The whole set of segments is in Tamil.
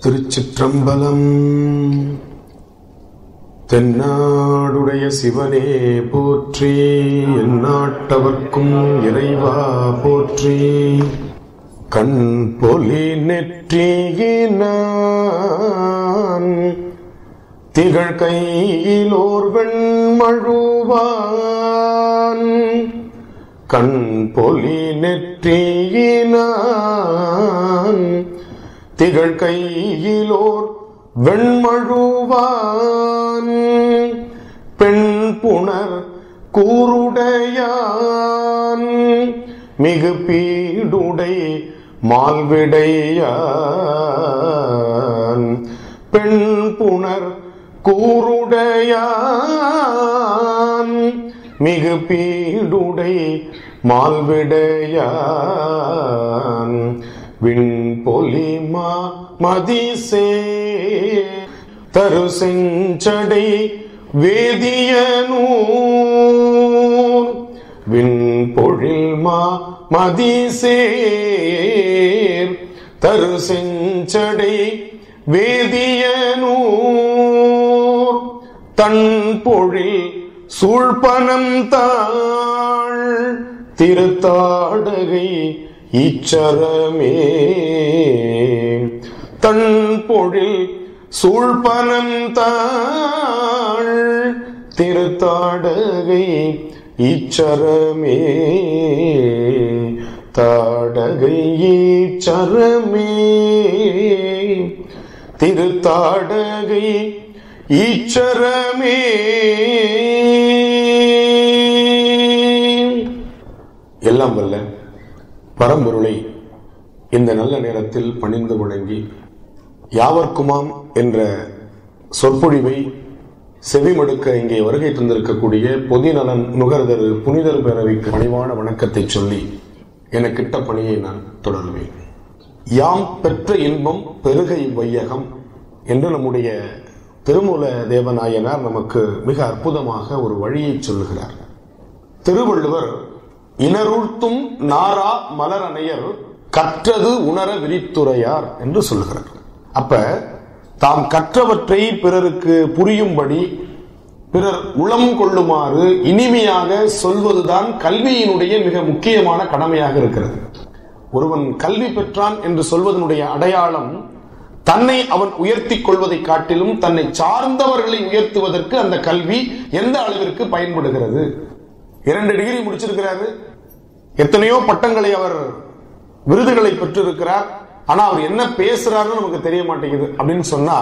திருச்சிற்றம்பலம் தென்னாடுடைய சிவனே போற்றி எந்நாட்டவர்க்கும் இறைவா போற்றி கண் பொலி நெற்றியினான் திகழ் கையிலோர் வெண்மழுவான் கண் பொலி நெற்றியினான் திகழ் கையிலோர் வெண்மழுவான் பெண் புணர் கூருடையான் மிகு பீடுடை மால்விடையான் பெண் புணர் கூருடையான் மிகு பீடுடை மால்விடையான் விண் பொலிமா மதிசே தரு செஞ்சடை வேதியனூர் விண் பொழில்மா மதிசேர் தரு செஞ்சடை வேதியனூர் தன் பொழில் சூழ்பனம் தாள் திருத்தாடகை இச்சரமே தன் பொழில் சூழ்பனம் தாள் திருத்தாடகை இச்சரமே தாடகை ஈச்சரமே திருத்தாடகை ஈச்சரமே எல்லாம் வல்ல பரம்பொருளை இந்த நல்ல நேரத்தில் பணிந்து வணங்கி யாவர்க்குமாம் என்ற சொற்பொழிவை செவிமடுக்க இங்கே வருகை தந்திருக்கக்கூடிய பொதுநலன் நுகர்தரு புனிதர் பேரவைக்கு பணிவான வணக்கத்தை சொல்லி எனக்கிட்ட பணியை நான் தொடருவேன் யாம் பெற்ற இன்பம் பெருகை வையகம் என்று நம்முடைய திருமூல தேவநாயனார் நமக்கு மிக அற்புதமாக ஒரு வழியை சொல்லுகிறார் திருவள்ளுவர் இனருழ்த்தும் நாரா மலரணையர் கற்றது உணர விரித்துரையார் என்று சொல்லுகிறார் அப்ப தாம் கற்றவற்றை பிறருக்கு புரியும்படி பிறர் உளம் கொள்ளுமாறு இனிமையாக சொல்வதுதான் கல்வியினுடைய மிக முக்கியமான கடமையாக இருக்கிறது ஒருவன் கல்வி பெற்றான் என்று சொல்வதனுடைய அடையாளம் தன்னை அவன் உயர்த்தி கொள்வதை காட்டிலும் தன்னை சார்ந்தவர்களை உயர்த்துவதற்கு அந்த கல்வி எந்த அளவிற்கு பயன்படுகிறது இரண்டு டிகிரி முடிச்சிருக்கிறாரு எத்தனையோ பட்டங்களை அவர் விருதுகளை பெற்றிருக்கிறார் ஆனா அவர் என்ன பேசுறாருன்னு நமக்கு தெரிய மாட்டேங்குது அப்படின்னு சொன்னா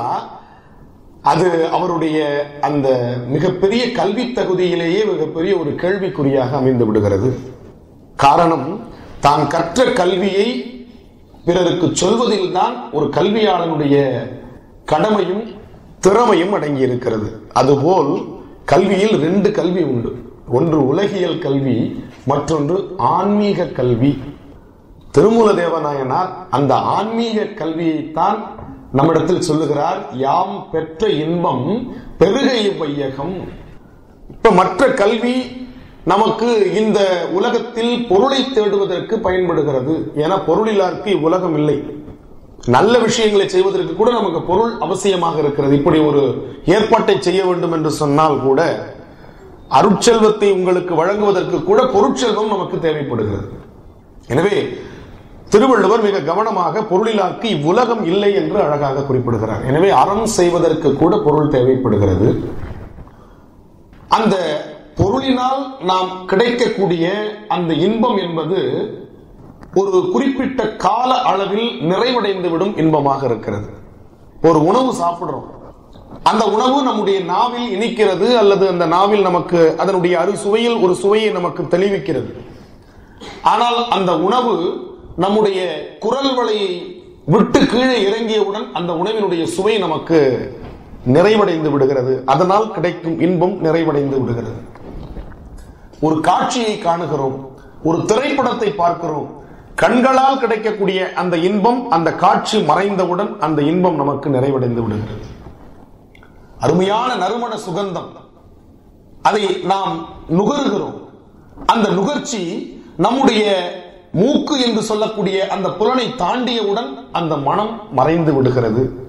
அது அவருடைய அந்த மிகப்பெரிய கல்வி தகுதியிலேயே மிகப்பெரிய ஒரு கேள்விக்குறியாக அமைந்து விடுகிறது காரணம் தான் கற்ற கல்வியை பிறருக்கு சொல்வதில் தான் ஒரு கல்வியாளனுடைய கடமையும் திறமையும் அடங்கி இருக்கிறது அதுபோல் கல்வியில் ரெண்டு கல்வி உண்டு ஒன்று உலகியல் கல்வி மற்றொன்று ஆன்மீக கல்வி திருமூல தேவநாயனார் அந்த ஆன்மீக கல்வியைத்தான் நம்மிடத்தில் சொல்லுகிறார் யாம் பெற்ற இன்பம் பெருகை வையகம் இப்ப மற்ற கல்வி நமக்கு இந்த உலகத்தில் பொருளை தேடுவதற்கு பயன்படுகிறது என பொருளிலாருக்கு இவ்வுலகம் இல்லை நல்ல விஷயங்களை செய்வதற்கு கூட நமக்கு பொருள் அவசியமாக இருக்கிறது இப்படி ஒரு ஏற்பாட்டை செய்ய வேண்டும் என்று சொன்னால் கூட அருட்செல்வத்தை உங்களுக்கு வழங்குவதற்கு கூட பொருட்செல்வம் நமக்கு தேவைப்படுகிறது எனவே திருவள்ளுவர் மிக கவனமாக பொருளிலாக்கு இவ்வுலகம் இல்லை என்று அழகாக குறிப்பிடுகிறார் எனவே அறம் செய்வதற்கு கூட பொருள் தேவைப்படுகிறது அந்த பொருளினால் நாம் கிடைக்கக்கூடிய அந்த இன்பம் என்பது ஒரு குறிப்பிட்ட கால அளவில் நிறைவடைந்து விடும் இன்பமாக இருக்கிறது ஒரு உணவு சாப்பிடுறோம் அந்த உணவு நம்முடைய நாவில் இனிக்கிறது அல்லது அந்த நாவில் நமக்கு அதனுடைய அறுசுவையில் ஒரு சுவையை நமக்கு தெளிவிக்கிறது ஆனால் அந்த உணவு நம்முடைய குரல் வலையை விட்டு கீழே இறங்கியவுடன் அந்த உணவினுடைய சுவை நமக்கு நிறைவடைந்து விடுகிறது அதனால் கிடைக்கும் இன்பம் நிறைவடைந்து விடுகிறது ஒரு காட்சியை காணுகிறோம் ஒரு திரைப்படத்தை பார்க்கிறோம் கண்களால் கிடைக்கக்கூடிய அந்த இன்பம் அந்த காட்சி மறைந்தவுடன் அந்த இன்பம் நமக்கு நிறைவடைந்து விடுகிறது அருமையான நறுமண சுகந்தம் அதை நாம் நுகருகிறோம் அந்த நுகர்ச்சி நம்முடைய மூக்கு என்று சொல்லக்கூடிய அந்த புலனை தாண்டியவுடன் அந்த மனம் மறைந்து விடுகிறது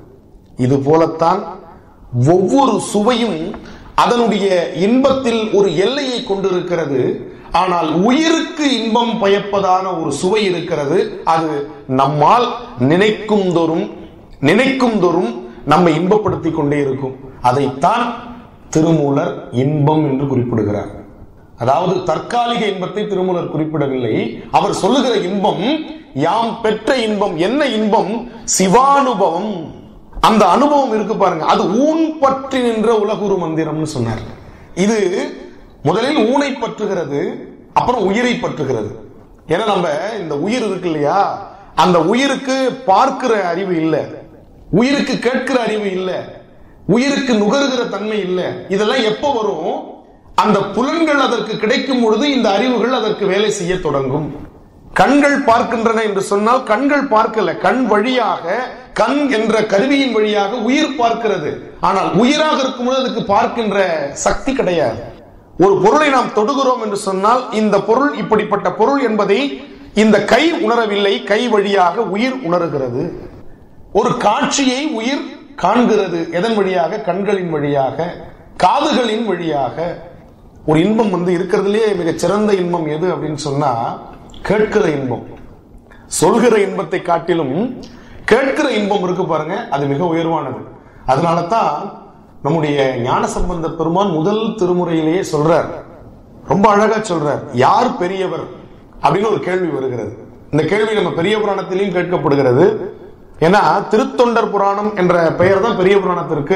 இது போலத்தான் ஒவ்வொரு சுவையும் அதனுடைய இன்பத்தில் ஒரு எல்லையை கொண்டிருக்கிறது ஆனால் உயிருக்கு இன்பம் பயப்பதான ஒரு சுவை இருக்கிறது அது நம்மால் நினைக்கும் தோறும் நினைக்கும் தோறும் நம்மை இன்பப்படுத்திக் கொண்டே இருக்கும் அதைத்தான் திருமூலர் இன்பம் என்று குறிப்பிடுகிறார் அதாவது தற்காலிக இன்பத்தை திருமூலர் குறிப்பிடவில்லை அவர் சொல்லுகிற இன்பம் யாம் பெற்ற இன்பம் என்ன இன்பம் சிவானுபவம் அந்த அனுபவம் இருக்கு பாருங்க அது ஊன் பற்றி நின்ற உலகுரு மந்திரம்னு சொன்னார் இது முதலில் ஊனை பற்றுகிறது அப்புறம் உயிரை பற்றுகிறது ஏன்னா நம்ம இந்த உயிர் இருக்கு இல்லையா அந்த உயிருக்கு பார்க்கிற அறிவு இல்லை உயிருக்கு கேட்கிற அறிவு இல்லை உயிருக்கு நுகருகிற தன்மை இல்லை இதெல்லாம் எப்போ வரும் அந்த புலன்கள் அதற்கு கிடைக்கும் பொழுது இந்த அறிவுகள் அதற்கு வேலை செய்ய தொடங்கும் கண்கள் பார்க்கின்றன என்று சொன்னால் கண்கள் பார்க்கல கண் வழியாக கண் என்ற கருவியின் வழியாக உயிர் பார்க்கிறது ஆனால் உயிராக இருக்கும்போது அதுக்கு பார்க்கின்ற சக்தி கிடையாது ஒரு பொருளை நாம் தொடுகிறோம் என்று சொன்னால் இந்த பொருள் இப்படிப்பட்ட பொருள் என்பதை இந்த கை உணரவில்லை கை வழியாக உயிர் உணர்கிறது ஒரு காட்சியை உயிர் காண்கிறது எதன் வழியாக கண்களின் வழியாக காதுகளின் வழியாக ஒரு இன்பம் வந்து இருக்கிறதுலே மிகச் சிறந்த இன்பம் எது அப்படின்னு சொன்னா கேட்கிற இன்பம் சொல்கிற இன்பத்தை காட்டிலும் கேட்கிற இன்பம் இருக்கு பாருங்க அது மிக உயர்வானது அதனால தான் நம்முடைய ஞான சம்பந்த பெருமான் முதல் திருமுறையிலேயே சொல்றார் ரொம்ப அழகா சொல்றார் யார் பெரியவர் அப்படின்னு ஒரு கேள்வி வருகிறது இந்த கேள்வி நம்ம பெரிய புராணத்திலையும் கேட்கப்படுகிறது ஏன்னா திருத்தொண்டர் புராணம் என்ற பெயர் தான் பெரிய புராணத்திற்கு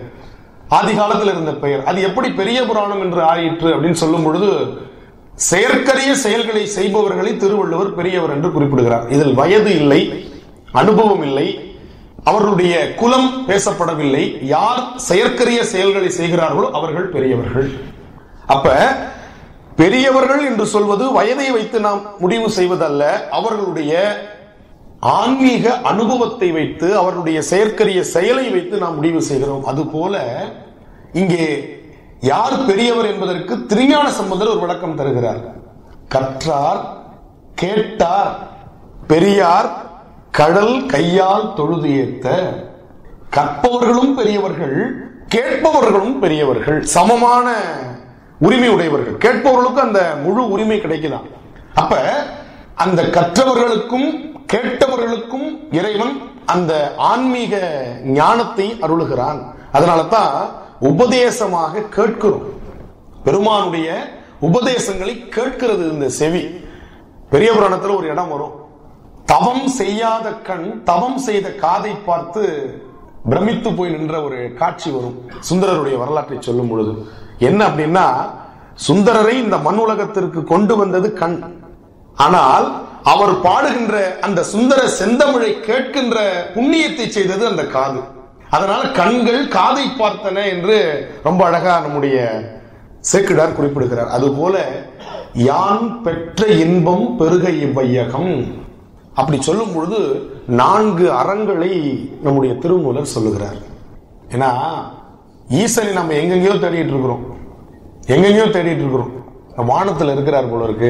ஆதி காலத்தில் இருந்த பெயர் அது எப்படி பெரிய புராணம் என்று ஆயிற்று அப்படின்னு சொல்லும் பொழுது செயற்கரிய செயல்களை செய்பவர்களை திருவள்ளுவர் பெரியவர் என்று குறிப்பிடுகிறார் இதில் வயது இல்லை அனுபவம் இல்லை அவர்களுடைய குலம் பேசப்படவில்லை யார் செயற்கரிய செயல்களை செய்கிறார்களோ அவர்கள் பெரியவர்கள் அப்ப பெரியவர்கள் என்று சொல்வது வயதை வைத்து நாம் முடிவு செய்வதல்ல அவர்களுடைய ஆன்மீக அனுபவத்தை வைத்து அவர்களுடைய செயற்கரிய செயலை வைத்து நாம் முடிவு செய்கிறோம் அதுபோல இங்கே யார் பெரியவர் என்பதற்கு திருஞான சம்பந்தர் ஒரு விளக்கம் தருகிறார் கற்றார் கேட்டார் பெரியார் கடல் கையால் தொழுது ஏத்த கற்பவர்களும் பெரியவர்கள் கேட்பவர்களும் பெரியவர்கள் சமமான உரிமை உடையவர்கள் கேட்பவர்களுக்கும் அந்த முழு உரிமை கிடைக்கலாம் அப்ப அந்த கற்றவர்களுக்கும் கேட்டவர்களுக்கும் இறைவன் அந்த ஆன்மீக ஞானத்தை அருளுகிறான் அதனால தான் உபதேசமாக கேட்கிறோம் பெருமானுடைய உபதேசங்களை கேட்கிறது இந்த செவி பெரிய புராணத்துல ஒரு இடம் வரும் தவம் செய்யாத கண் தவம் செய்த காதை பார்த்து பிரமித்து போய் நின்ற ஒரு காட்சி வரும் சுந்தரருடைய வரலாற்றை சொல்லும் பொழுது என்ன அப்படின்னா சுந்தரரை இந்த மண் உலகத்திற்கு கொண்டு வந்தது கண் ஆனால் அவர் பாடுகின்ற அந்த சுந்தர செந்தமிழை கேட்கின்ற புண்ணியத்தை செய்தது அந்த காது அதனால கண்கள் காதை பார்த்தன என்று ரொம்ப அழகா நம்முடைய சேக்கிடார் குறிப்பிடுகிறார் அதுபோல யான் பெற்ற இன்பம் பெருக இவ்வையகம் அப்படி சொல்லும் பொழுது நான்கு அறங்களை நம்முடைய திருமூலர் சொல்லுகிறார் ஏன்னா ஈசனை நம்ம எங்கெங்கயோ தேடிட்டு இருக்கிறோம் எங்கெங்கயோ தேடிட்டு இருக்கிறோம் வானத்துல இருக்கிறார் போல இருக்கு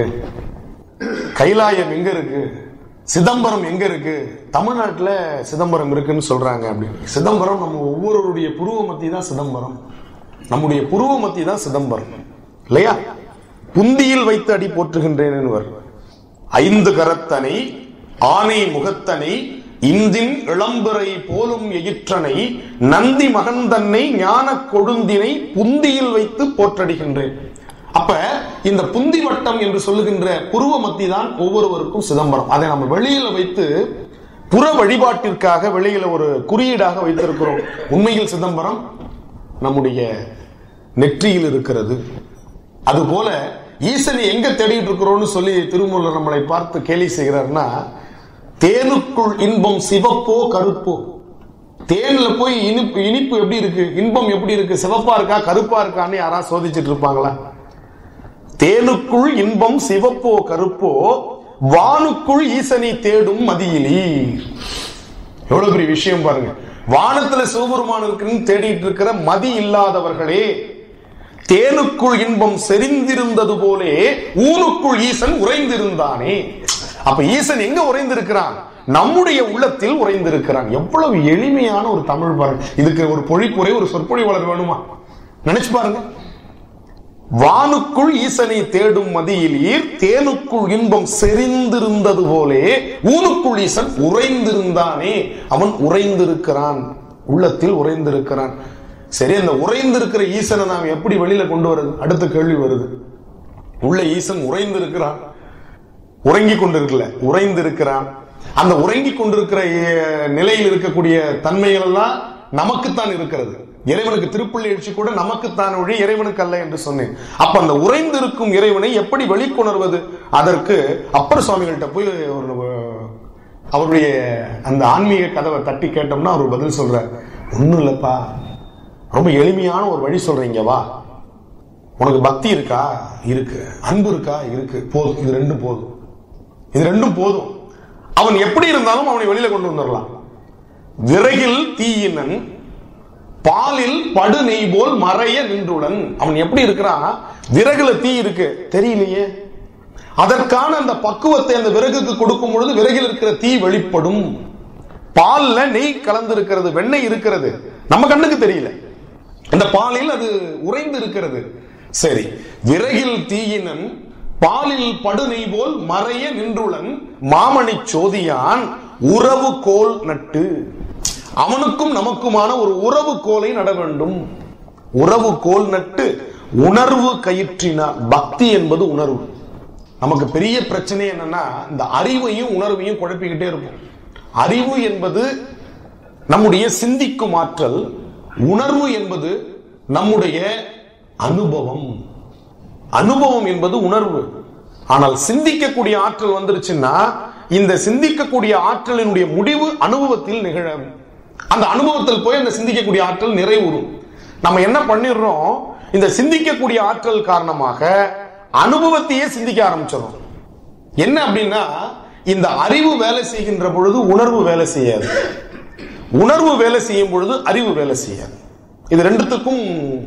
கைலாயம் எங்க இருக்கு சிதம்பரம் எங்க இருக்கு தமிழ்நாட்டுல சிதம்பரம் இருக்குன்னு சொல்றாங்க அப்படின்னு சிதம்பரம் நம்ம ஒவ்வொருவருடைய புருவ மத்தி தான் சிதம்பரம் நம்முடைய புருவ மத்தி தான் சிதம்பரம் இல்லையா புந்தியில் வைத்து அடி போற்றுகின்றேன் ஐந்து கரத்தனை ஆனை முகத்தனை இந்தின் இளம்பிறை போலும் எயிற்றனை நந்தி மகந்தன்னை ஞான கொழுந்தினை புந்தியில் வைத்து போற்றடிகின்றேன் அப்ப இந்த புந்தி வட்டம் என்று சொல்லுகின்ற புருவ மத்தி தான் ஒவ்வொருவருக்கும் சிதம்பரம் அதை நம்ம வெளியில வைத்து புற வழிபாட்டிற்காக வெளியில ஒரு குறியீடாக வைத்திருக்கிறோம் உண்மையில் சிதம்பரம் நம்முடைய நெற்றியில் இருக்கிறது அதுபோல ஈசனை எங்க தேடிட்டு இருக்கிறோம்னு சொல்லி திருமூலர் நம்மளை பார்த்து கேலி செய்கிறார்னா தேனுக்குள் இன்பம் சிவப்போ கருப்போ தேன்ல போய் இனிப்பு இனிப்பு எப்படி இருக்கு இன்பம் எப்படி இருக்கு சிவப்பா இருக்கா கருப்பா இருக்கான்னு யாராவது சோதிச்சுட்டு இருப்பாங்களா தேனுக்குள் இன்பம் சிவப்போ கருப்போ வானுக்குள் ஈசனை தேடும் மதியிலீர் எவ்வளவு பெரிய விஷயம் பாருங்க வானத்துல சிவபெருமான் இருக்குன்னு தேடிட்டு இருக்கிற மதி இல்லாதவர்களே தேனுக்குள் இன்பம் செறிந்திருந்தது போலே ஊனுக்குள் ஈசன் உறைந்திருந்தானே அப்ப ஈசன் எங்க உறைந்திருக்கிறான் நம்முடைய உள்ளத்தில் உறைந்திருக்கிறான் எவ்வளவு எளிமையான ஒரு தமிழ் பாருங்க இதுக்கு ஒரு பொழிப்புரை ஒரு சொற்பொழிவாளர் வேணுமா நினைச்சு பாருங்க வானுக்குள் ஈசனை தேடும் மதியில் ஈர் தேனுக்குள் இன்பம் செறிந்திருந்தது போலே ஊனுக்குள் ஈசன் உறைந்திருந்தானே அவன் உறைந்திருக்கிறான் உள்ளத்தில் உறைந்திருக்கிறான் சரி அந்த உறைந்திருக்கிற ஈசனை நாம் எப்படி வெளியில கொண்டு வருது அடுத்த கேள்வி வருது உள்ள ஈசன் உறைந்திருக்கிறான் உறங்கி கொண்டிருக்கல உறைந்திருக்கிறான் அந்த உறங்கி கொண்டிருக்கிற அஹ், நிலையில் இருக்கக்கூடிய தன்மைகள் எல்லாம் நமக்குத்தான் இருக்கிறது இறைவனுக்கு திருப்பள்ளி எழுச்சி கூட நமக்குத்தான் ஒழி இறைவனுக்கு அல்ல என்று சொன்னேன் அப்ப அந்த உறைந்திருக்கும் இறைவனை எப்படி வெளிக்கொணர்வது அதற்கு அப்பர் சுவாமிகள்கிட்ட போய் ஒரு அஹ், அவருடைய அந்த ஆன்மீக கதவை தட்டி கேட்டோம்னா அவர் பதில் சொல்றார் ஒண்ணும் இல்லப்பா ரொம்ப எளிமையான ஒரு வழி சொல்றீங்க வா உனக்கு பக்தி இருக்கா இருக்கு அன்பு இருக்கா இருக்கு போதும் இது ரெண்டும் போதும் இது ரெண்டும் போதும் அவன் எப்படி இருந்தாலும் அவனை வெளியில கொண்டு வந்துடலாம் விறகில் தீயினன் பாலில் படு நெய் போல் மறைய நின்றுடன் அவன் எப்படி இருக்கிறான் விறகுல தீ இருக்கு தெரியலையே அதற்கான அந்த பக்குவத்தை அந்த விறகுக்கு கொடுக்கும் பொழுது விறகில் இருக்கிற தீ வெளிப்படும் பால்ல நெய் கலந்து இருக்கிறது வெண்ணெய் இருக்கிறது நம்ம கண்ணுக்கு தெரியல அந்த பாலில் அது உறைந்து இருக்கிறது சரி விறகில் தீயினன் பாலில் படுநெய் போல் மறைய நின்றுளன் மாமணி சோதியான் உறவு கோல் நட்டு அவனுக்கும் நமக்குமான ஒரு உறவு கோலை நட வேண்டும் உறவு கோல் நட்டு உணர்வு கயிற்றினார் பக்தி என்பது உணர்வு நமக்கு பெரிய பிரச்சனை என்னன்னா இந்த அறிவையும் உணர்வையும் குழப்பிக்கிட்டே இருப்போம் அறிவு என்பது நம்முடைய சிந்திக்கும் ஆற்றல் உணர்வு என்பது நம்முடைய அனுபவம் அனுபவம் என்பது உணர்வு ஆனால் சிந்திக்கக்கூடிய ஆற்றல் வந்துருச்சுன்னா இந்த சிந்திக்கக்கூடிய ஆற்றலினுடைய முடிவு அனுபவத்தில் நிகழும் அந்த அனுபவத்தில் போய் அந்த சிந்திக்கக்கூடிய ஆற்றல் நிறைவுறும் நம்ம என்ன பண்ணிடுறோம் இந்த சிந்திக்கக்கூடிய ஆற்றல் காரணமாக அனுபவத்தையே சிந்திக்க ஆரம்பிச்சிடும் என்ன அப்படின்னா இந்த அறிவு வேலை செய்கின்ற பொழுது உணர்வு வேலை செய்யாது உணர்வு வேலை செய்யும் பொழுது அறிவு வேலை செய்யாது இது ரெண்டுத்துக்கும்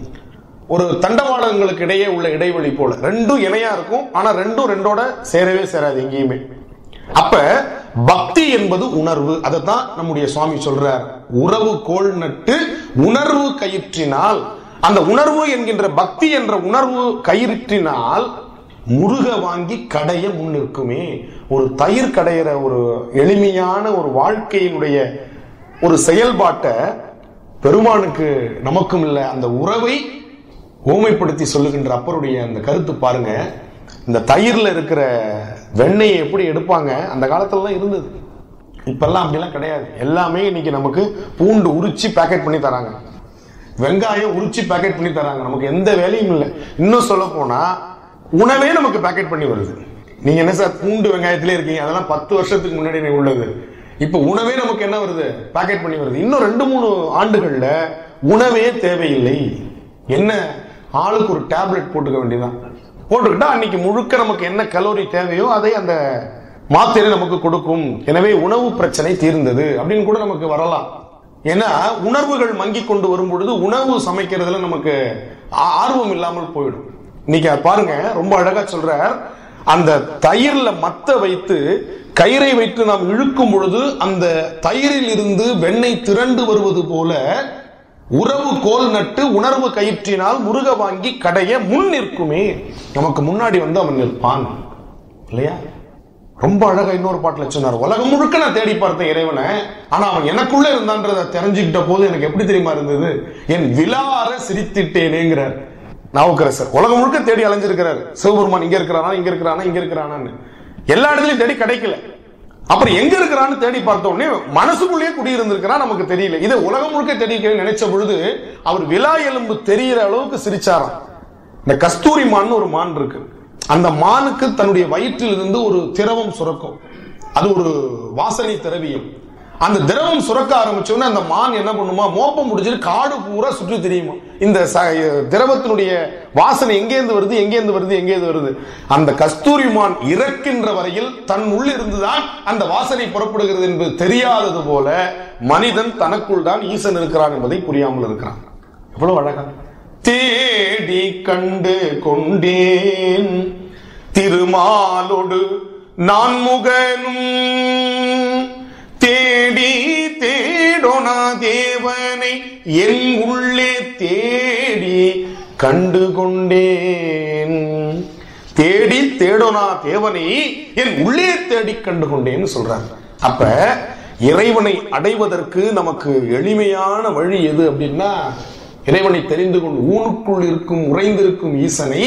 ஒரு தண்டவாளங்களுக்கு இடையே உள்ள இடைவெளி போல ரெண்டும் இணையா இருக்கும் ஆனா ரெண்டும் ரெண்டோட சேரவே சேராது எங்கேயுமே அப்ப பக்தி என்பது உணர்வு அதைத்தான் நம்முடைய சுவாமி சொல்றார் உறவு கோள் நட்டு உணர்வு கயிற்றினால் அந்த உணர்வு என்கின்ற பக்தி என்ற உணர்வு கயிற்றினால் முருக வாங்கி கடைய முன் நிற்குமே ஒரு தயிர் கடையிற ஒரு எளிமையான ஒரு வாழ்க்கையினுடைய ஒரு செயல்பாட்டை பெருமானுக்கு நமக்கும் இல்லை அந்த உறவை ஓமைப்படுத்தி சொல்லுகின்ற அப்பருடைய அந்த கருத்து பாருங்க இந்த தயிர்ல இருக்கிற வெண்ணெயை எப்படி எடுப்பாங்க அந்த காலத்துலலாம் இருந்தது இப்பெல்லாம் அப்படிலாம் கிடையாது எல்லாமே இன்னைக்கு நமக்கு பூண்டு உரிச்சு பேக்கெட் பண்ணி தராங்க வெங்காயம் உரிச்சு பேக்கெட் பண்ணி தராங்க நமக்கு எந்த வேலையும் இல்லை இன்னும் சொல்ல போனா உணவே நமக்கு பேக்கெட் பண்ணி வருது நீங்க என்ன சார் பூண்டு வெங்காயத்திலே இருக்கீங்க அதெல்லாம் பத்து வருஷத்துக்கு முன்னாடி உள்ளது இப்ப உணவே நமக்கு என்ன வருது பேக்கெட் பண்ணி வருது இன்னும் ரெண்டு மூணு ஆண்டுகள்ல உணவே தேவையில்லை என்ன ஆளுக்கு ஒரு டேப்லெட் போட்டுக்க வேண்டியதான் போட்டுக்கிட்டா அன்னைக்கு முழுக்க நமக்கு என்ன கலோரி தேவையோ அதை அந்த மாத்திரை நமக்கு கொடுக்கும் எனவே உணவு பிரச்சனை தீர்ந்தது அப்படின்னு கூட நமக்கு வரலாம் ஏன்னா உணர்வுகள் மங்கி கொண்டு வரும் பொழுது உணவு சமைக்கிறதுல நமக்கு ஆ- ஆர்வம் இல்லாமல் போயிடும் இன்னைக்கு பாருங்க ரொம்ப அழகா சொல்றார் அந்த தயிர்ல மத்த வைத்து கயிறை வைத்து நாம் இழுக்கும் பொழுது அந்த தயிரில் இருந்து வெண்ணெய் திரண்டு வருவது போல உறவு கோல் நட்டு உணர்வு கயிற்றினால் முருக வாங்கி கடைய முன் நிற்குமே நமக்கு முன்னாடி வந்து அவன் நிற்பான் இல்லையா ரொம்ப அழகா இன்னொரு பாட்டுல சொன்னார் உலகம் முழுக்க நான் தேடி பார்த்தேன் இறைவனை ஆனா அவன் எனக்குள்ள இருந்தான்றத தெரிஞ்சுக்கிட்ட போது எனக்கு எப்படி தெரியுமா இருந்தது என் விலார சிரித்திட்டேனேங்கிறார் நாவுக்கரசர் உலகம் முழுக்க தேடி அலைஞ்சிருக்கிறார் சிவபெருமான் இங்க இருக்கிறானா இங்க இருக்கிறானா இங்க இருக்கிறானான்னு எல்லா இடத்துலயும் தேடி கிடைக்கல அப்புறம் எங்க இருக்கிறான்னு தேடி பார்த்த உடனே மனசுக்குள்ளேயே குடியிருந்திருக்கிறான் நமக்கு தெரியல இதை உலகம் முழுக்க தெரிய நினைச்ச பொழுது அவர் விலா எலும்பு தெரிகிற அளவுக்கு சிரிச்சாராம் இந்த கஸ்தூரி மான் ஒரு மான் இருக்கு அந்த மானுக்கு தன்னுடைய வயிற்றில் இருந்து ஒரு திரவம் சுரக்கும் அது ஒரு வாசனை திரவியம் அந்த திரவம் சுரக்க ஆரம்பிச்ச உடனே அந்த மான் என்ன பண்ணுமா மோப்பம் முடிச்சிட்டு காடு பூரா சுற்றி தெரியுமா இந்த ச- திரவத்தினுடைய வாசனை எங்கேருந்து வருது எங்கேருந்து வருது எங்கேருந்து வருது அந்த கஸ்தூரி மான் இறக்கின்ற வரையில் தன் உள்ளிருந்துதான் அந்த வாசனை புறப்படுகிறது என்பது தெரியாதது போல மனிதன் தனக்குள் தான் ஈசன் இருக்கிறான் என்பதை புரியாமல் இருக்கிறான் எவ்வளவு அழகா தேடி கண்டு கொண்டேன் திருமாலோடு நான் முகனும் தேடி தேடோனா தேவனை என் உள்ளே தேடி கண்டு கொண்டேன் தேடி தேடோனா தேவனை என் உள்ளே தேடி கண்டு கொண்டேன்னு சொல்றாங்க அப்ப இறைவனை அடைவதற்கு நமக்கு எளிமையான வழி எது அப்படின்னா இறைவனை தெரிந்து கொண்டு ஊனுக்குள் இருக்கும் உறைந்திருக்கும் ஈசனை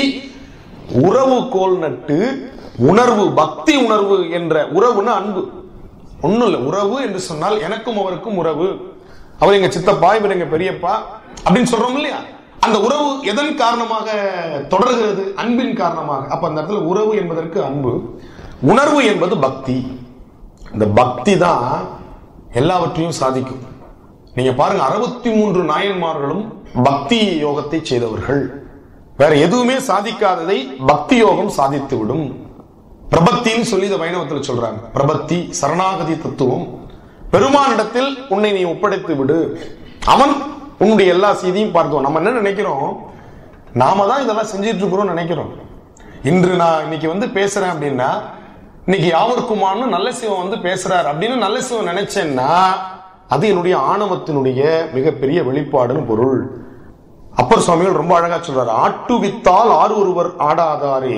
உறவு கோல் நட்டு உணர்வு பக்தி உணர்வு என்ற உறவுன்னு அன்பு ஒண்ணும் இல்ல உறவு என்று சொன்னால் எனக்கும் அவருக்கும் உறவு அவர் எங்க சித்தப்பா இவர் எங்க பெரியப்பா அப்படின்னு சொல்றோம் இல்லையா அந்த உறவு எதன் காரணமாக தொடர்கிறது அன்பின் காரணமாக அப்ப அந்த இடத்துல உறவு என்பதற்கு அன்பு உணர்வு என்பது பக்தி இந்த பக்தி தான் எல்லாவற்றையும் சாதிக்கும் நீங்க பாருங்க அறுபத்தி மூன்று நாயன்மார்களும் பக்தி யோகத்தை செய்தவர்கள் வேற எதுவுமே சாதிக்காததை பக்தி யோகம் சாதித்து விடும் பிரபத்தின்னு சொல்லி இதை வைணவத்தில் சொல்றாங்க பிரபத்தி சரணாகதி தத்துவம் பெருமானிடத்தில் உன்னை நீ ஒப்படைத்து விடு அவன் உன்னுடைய எல்லா செய்தியும் பார்த்துவோம் நம்ம என்ன நினைக்கிறோம் நாம தான் இதெல்லாம் செஞ்சிட்டு இருக்கிறோம் நினைக்கிறோம் இன்று நான் இன்னைக்கு வந்து பேசுறேன் அப்படின்னா இன்னைக்கு யாவருக்குமான்னு நல்ல சிவன் வந்து பேசுறாரு அப்படின்னு நல்ல சிவன் நினைச்சேன்னா அது என்னுடைய ஆணவத்தினுடைய மிகப்பெரிய வெளிப்பாடுன்னு பொருள் அப்பர் சுவாமிகள் ரொம்ப அழகா சொல்றாரு ஆட்டு வித்தால் ஆறு ஒருவர் ஆடாதாரே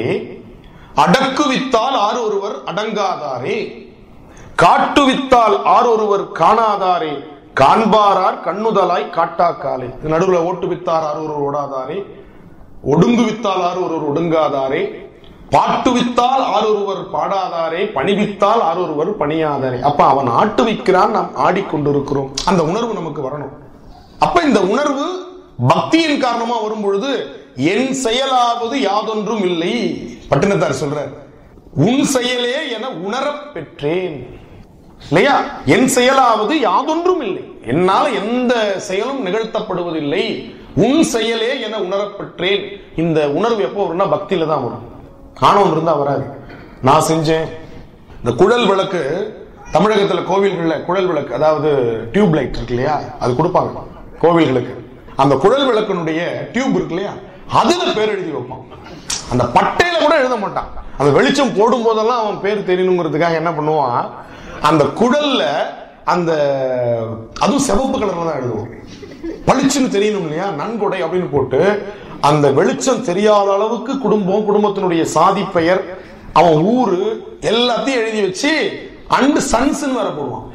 அடக்கு வித்தால் ஆறு ஒருவர் அடங்காதாரே காட்டு வித்தால் ஆறு ஒருவர் காணாதாரே காண்பாரார் கண்ணுதலாய் காட்டாக்காலே நடுவுல ஓட்டு வித்தார் ஆறு ஒருவர் ஓடாதாரே ஒடுங்கு வித்தால் ஆறு ஒருவர் ஒடுங்காதாரே பாட்டு வித்தால் ஆறு ஒருவர் பாடாதாரே பணிவித்தால் ஆறு ஒருவர் பணியாதாரே அப்ப அவன் ஆட்டு விற்கிறான் நாம் ஆடிக்கொண்டிருக்கிறோம் அந்த உணர்வு நமக்கு வரணும் அப்ப இந்த உணர்வு பக்தியின் காரணமா வரும் பொழுது என் செயலாவது யாதொன்றும் இல்லை பட்டினத்தார் சொல்றார் உன் செயலே என உணரப் பெற்றேன் இல்லையா என் செயலாவது யாதொன்றும் இல்லை என்னால் எந்த செயலும் நிகழ்த்தப்படுவதில்லை உன் செயலே என உணரப்பெற்றேன் இந்த உணர்வு எப்போ வரும்னா பக்தியில தான் வரும் ஆணவம் இருந்தா வராது நான் செஞ்சேன் இந்த குழல் விளக்கு தமிழகத்துல கோவில்கள்ல குழல் விளக்கு அதாவது டியூப் லைட் இருக்கு இல்லையா அது கொடுப்பாங்க கோவில்களுக்கு அந்த குழல் விளக்கினுடைய டியூப் இருக்கு இல்லையா அதுல பேர் எழுதி வைப்பான் அந்த பட்டையில கூட எழுத மாட்டான் அந்த வெளிச்சம் போடும் போதெல்லாம் அவன் பேர் தெரியணுங்கிறதுக்காக என்ன பண்ணுவான் அந்த குழல்ல அந்த அதுவும் சிவப்பு கலர்ல தான் எழுதுவோம் பளிச்சுன்னு தெரியணும் இல்லையா நன்கொடை அப்படின்னு போட்டு அந்த வெளிச்சம் தெரியாத அளவுக்கு குடும்பம் குடும்பத்தினுடைய சாதி பெயர் அவன் ஊரு எல்லாத்தையும் எழுதி வச்சு அண்டு சன்ஸ்ன்னு வேற போடுவான்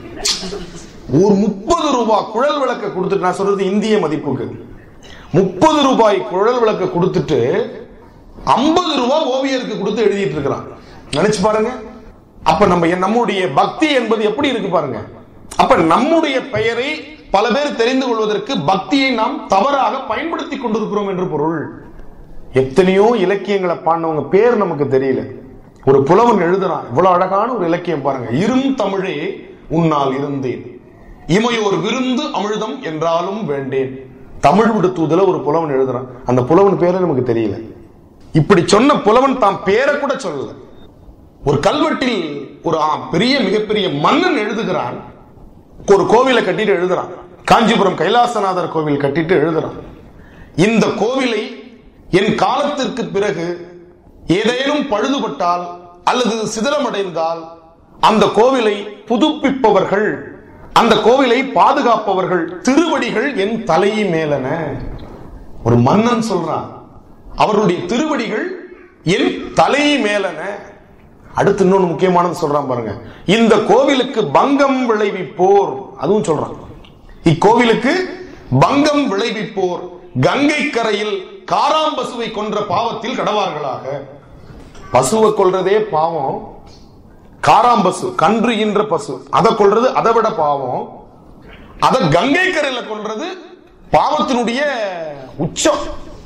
ஒரு முப்பது ரூபாய் குழல் விளக்க கொடுத்துட்டு நான் சொல்றது இந்திய மதிப்புக்கு முப்பது ரூபாய் குழல் விளக்க கொடுத்துட்டு ஐம்பது ரூபாய் ஓவியருக்கு கொடுத்து எழுதிட்டு இருக்கிறான் நினைச்சு பாருங்க அப்ப நம்ம நம்முடைய பக்தி என்பது எப்படி இருக்கு பாருங்க அப்ப நம்முடைய பெயரை பல பேர் தெரிந்து கொள்வதற்கு பக்தியை நாம் தவறாக பயன்படுத்தி கொண்டிருக்கிறோம் என்று பொருள் எத்தனையோ இலக்கியங்களை பாடினவங்க பேர் நமக்கு தெரியல ஒரு புலவன் எழுதுறான் இவ்வளவு அழகான ஒரு இலக்கியம் பாருங்க இரும் தமிழே உன்னால் இருந்தேன் இமையோர் விருந்து அமிழ்தம் என்றாலும் வேண்டேன் தமிழ் விடுத்துவதில் ஒரு புலவன் எழுதுறான் அந்த புலவன் பேரே நமக்கு தெரியல இப்படி சொன்ன புலவன் தான் பேரை கூட சொல்லல ஒரு கல்வெட்டில் ஒரு ஆ, பெரிய மிகப்பெரிய மன்னன் எழுதுகிறான் ஒரு கோவிலை கட்டிட்டு எழுதுறான் காஞ்சிபுரம் கைலாசநாதர் கோவில் கட்டிட்டு எழுதுறான் இந்த கோவிலை என் காலத்திற்கு பிறகு ஏதேனும் பழுதுபட்டால் அல்லது சிதிலமடைந்தால் அந்த கோவிலை புதுப்பிப்பவர்கள் அந்த கோவிலை பாதுகாப்பவர்கள் திருவடிகள் என் தலை மேலன ஒரு மன்னன் சொல்றான் அவருடைய திருவடிகள் என் தலை மேலன அடுத்து இன்னொன்னு முக்கியமானது சொல்றான் பாருங்க இந்த கோவிலுக்கு பங்கம் விளைவிப்போர் அதுவும் சொல்றான் இக்கோவிலுக்கு பங்கம் விளைவிப்போர் கங்கை கரையில் காராம்பசுவை கொன்ற பாவத்தில் கடவார்களாக பசுவை கொல்றதே பாவம் காராம்பசு கன்று ஈன்ற பசு அதை கொல்றது அதை விட பாவம் அதை கங்கை கரையில கொல்றது பாவத்தினுடைய உச்சம்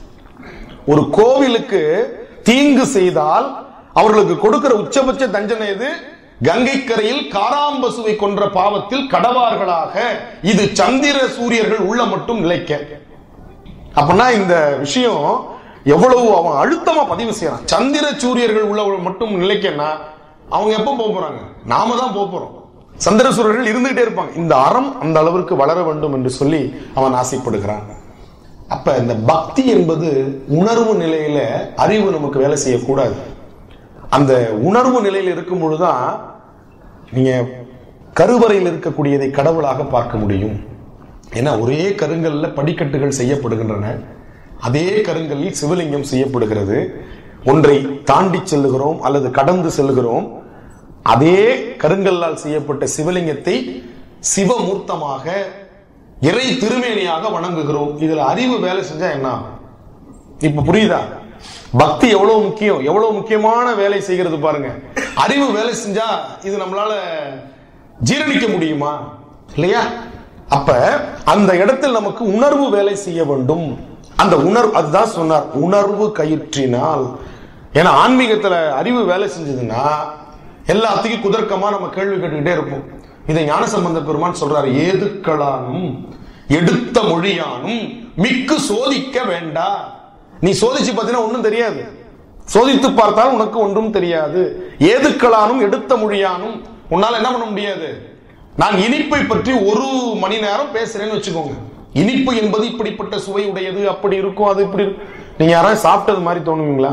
ஒரு கோவிலுக்கு தீங்கு செய்தால் அவர்களுக்கு கொடுக்கிற உச்சபட்ச தண்டனை எது கங்கை கரையில் காராம்பசுவை கொன்ற பாவத்தில் கடவார்களாக இது சந்திர சூரியர்கள் உள்ள மட்டும் நிலைக்க அப்படின்னா இந்த விஷயம் எவ்வளவு அவன் அழுத்தமா பதிவு செய்யறான் சந்திர சூரியர்கள் உள்ள மட்டும் நிலைக்கன்னா அவங்க எப்ப போக போறாங்க நாம தான் போக போறோம் சந்திர சூரியர்கள் இருந்துகிட்டே இருப்பாங்க இந்த அறம் அந்த அளவிற்கு வளர வேண்டும் என்று சொல்லி அவன் ஆசைப்படுகிறான் அப்ப இந்த பக்தி என்பது உணர்வு நிலையில அறிவு நமக்கு வேலை செய்யக்கூடாது அந்த உணர்வு நிலையில் இருக்கும் பொழுதுதான் நீங்க கருவறையில் இருக்கக்கூடியதை கடவுளாக பார்க்க முடியும் ஏன்னா ஒரே கருங்கல்ல படிக்கட்டுகள் செய்யப்படுகின்றன அதே கருங்கல்லில் சிவலிங்கம் செய்யப்படுகிறது ஒன்றை தாண்டி செல்லுகிறோம் அல்லது கடந்து செல்லுகிறோம் அதே கருங்கல்லால் செய்யப்பட்ட சிவலிங்கத்தை சிவமூர்த்தமாக இறை திருமேனியாக வணங்குகிறோம் இதுல அறிவு வேலை செஞ்சா என்ன ஆகும்? இப்ப புரியுதா பக்தி எவ்வளவு முக்கியம் எவ்வளவு முக்கியமான வேலை செய்கிறது பாருங்க அறிவு வேலை செஞ்சா இது நம்மளால ஜீரணிக்க முடியுமா இல்லையா அப்ப அந்த இடத்தில் நமக்கு உணர்வு வேலை செய்ய வேண்டும் அந்த உணர்வு அதுதான் சொன்னார் உணர்வு கயிற்றினால் ஏன்னா ஆன்மீகத்துல அறிவு வேலை செஞ்சதுன்னா எல்லாத்துக்கும் குதர்க்கமா நம்ம கேள்வி கேட்டுக்கிட்டே இருப்போம் இதை ஞானசம்பந்த பெருமான் சொல்றாரு ஏதுக்களானும் எடுத்த மொழியானும் மிக்கு சோதிக்க வேண்டா நீ சோதிச்சு பார்த்தீங்கன்னா ஒண்ணும் தெரியாது சோதித்து பார்த்தால் உனக்கு ஒன்றும் தெரியாது ஏதுக்களானும் எடுத்த மொழியானும் உன்னால என்ன பண்ண முடியாது நான் இனிப்பை பற்றி ஒரு மணி நேரம் பேசுறேன்னு வச்சுக்கோங்க இனிப்பு என்பது இப்படிப்பட்ட சுவை உடையது அப்படி இருக்கும் அது இப்படி இருக்கும். நீங்க யாராவது சாப்பிட்டது மாதிரி தோணுவீங்களா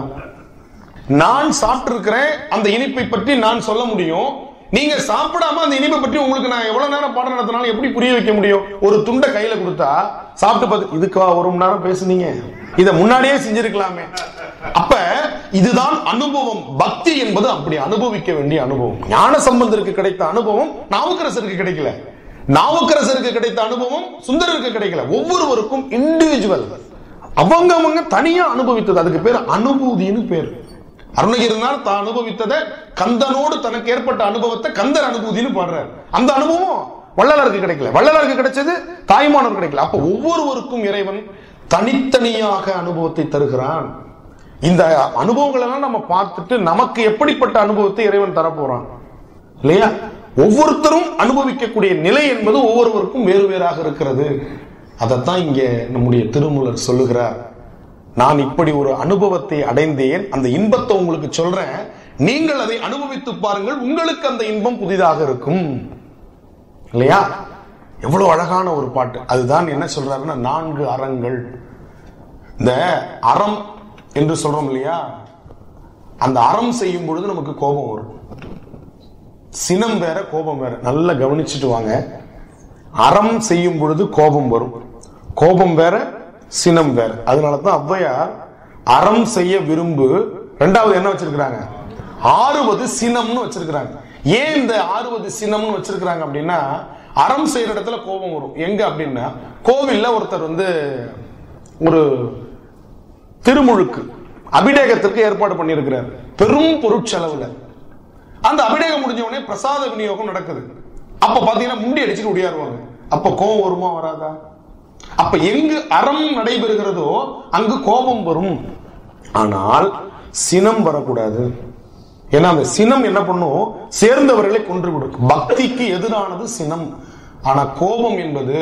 நான் சாப்பிட்டிருக்கிறேன் அந்த இனிப்பை பற்றி நான் சொல்ல முடியும் நீங்க சாப்பிடாம அந்த இனிப்பை பற்றி உங்களுக்கு நான் எவ்வளவு நேரம் பாடம் நடத்தினாலும் எப்படி புரிய வைக்க முடியும் ஒரு துண்டை கையில கொடுத்தா சாப்பிட்டு பார்த்து இதுக்கா ஒரு மணி நேரம் பேசுனீங்க இத முன்னாடியே செஞ்சிருக்கலாமே அப்ப இதுதான் அனுபவம் பக்தி என்பது அப்படி அனுபவிக்க வேண்டிய அனுபவம் ஞான சம்பந்தருக்கு கிடைத்த அனுபவம் நாவுக்கரசருக்கு கிடைக்கல நாவுக்கரசருக்கு கிடைத்த அனுபவம் சுந்தரருக்கு கிடைக்கல ஒவ்வொருவருக்கும் இண்டிவிஜுவல் அவங்க அவங்க தனியா அனுபவித்தது அதுக்கு பேர் அனுபூதின்னு பேர் அருணகிரினார் தான் அனுபவித்ததை கந்தனோடு தனக்கு ஏற்பட்ட அனுபவத்தை கந்தர் அனுபூதின்னு பாடுறார் அந்த அனுபவம் வள்ளலாருக்கு கிடைக்கல வள்ளலாருக்கு கிடைச்சது தாய்மானவர் கிடைக்கல அப்ப ஒவ்வொருவருக்கும் இறைவன் தனித்தனியாக அனுபவத்தை தருகிறான் இந்த அனுபவங்கள் எல்லாம் நம்ம பார்த்துட்டு நமக்கு எப்படிப்பட்ட அனுபவத்தை இறைவன் தரப்போறான் இல்லையா ஒவ்வொருத்தரும் அனுபவிக்கக்கூடிய நிலை என்பது ஒவ்வொருவருக்கும் வேறு வேறாக இருக்கிறது அதைத்தான் இங்கே நம்முடைய திருமூலர் சொல்லுகிறார் நான் இப்படி ஒரு அனுபவத்தை அடைந்தேன் அந்த இன்பத்தை உங்களுக்கு சொல்றேன் நீங்கள் அதை அனுபவித்து பாருங்கள் உங்களுக்கு அந்த இன்பம் புதிதாக இருக்கும் இல்லையா எவ்வளவு அழகான ஒரு பாட்டு அதுதான் என்ன சொல்றாருன்னா நான்கு அறங்கள் இந்த அறம் என்று சொல்றோம் இல்லையா அந்த அறம் செய்யும் பொழுது நமக்கு கோபம் வரும் சினம் வேற கோபம் வேற நல்லா கவனிச்சுட்டு வாங்க அறம் செய்யும் பொழுது கோபம் வரும் கோபம் வேற சினம் வேற அதனால தான் ஔவையார் அறம் செய்ய விரும்பு ரெண்டாவது என்ன வச்சிருக்கிறாங்க ஆறுவது சினம்னு வச்சிருக்கிறாங்க ஏன் இந்த ஆறுவது சினம்னு வச்சிருக்கிறாங்க அப்படின்னா அறம் செய்யற இடத்துல கோபம் வரும் எங்க அப்படின்னா கோவில்ல ஒருத்தர் வந்து ஒரு திருமுழுக்கு அபிடேகத்திற்கு ஏற்பாடு பண்ணியிருக்கிறார் பெரும் பொருட்செலவுல அந்த அபிடேகம் முடிஞ்ச உடனே பிரசாத விநியோகம் நடக்குது அப்ப பாத்தீங்கன்னா முண்டி அடிச்சுட்டு ஒடியாருவாங்க அப்ப கோபம் வருமா வராதா அப்ப எங்கு அறம் நடைபெறுகிறதோ அங்கு கோபம் வரும் ஆனால் சினம் வரக்கூடாது ஏன்னா அந்த சினம் என்ன பண்ணும் சேர்ந்தவர்களை கொன்றுவிடும் பக்திக்கு எதிரானது சினம் ஆனா கோபம் என்பது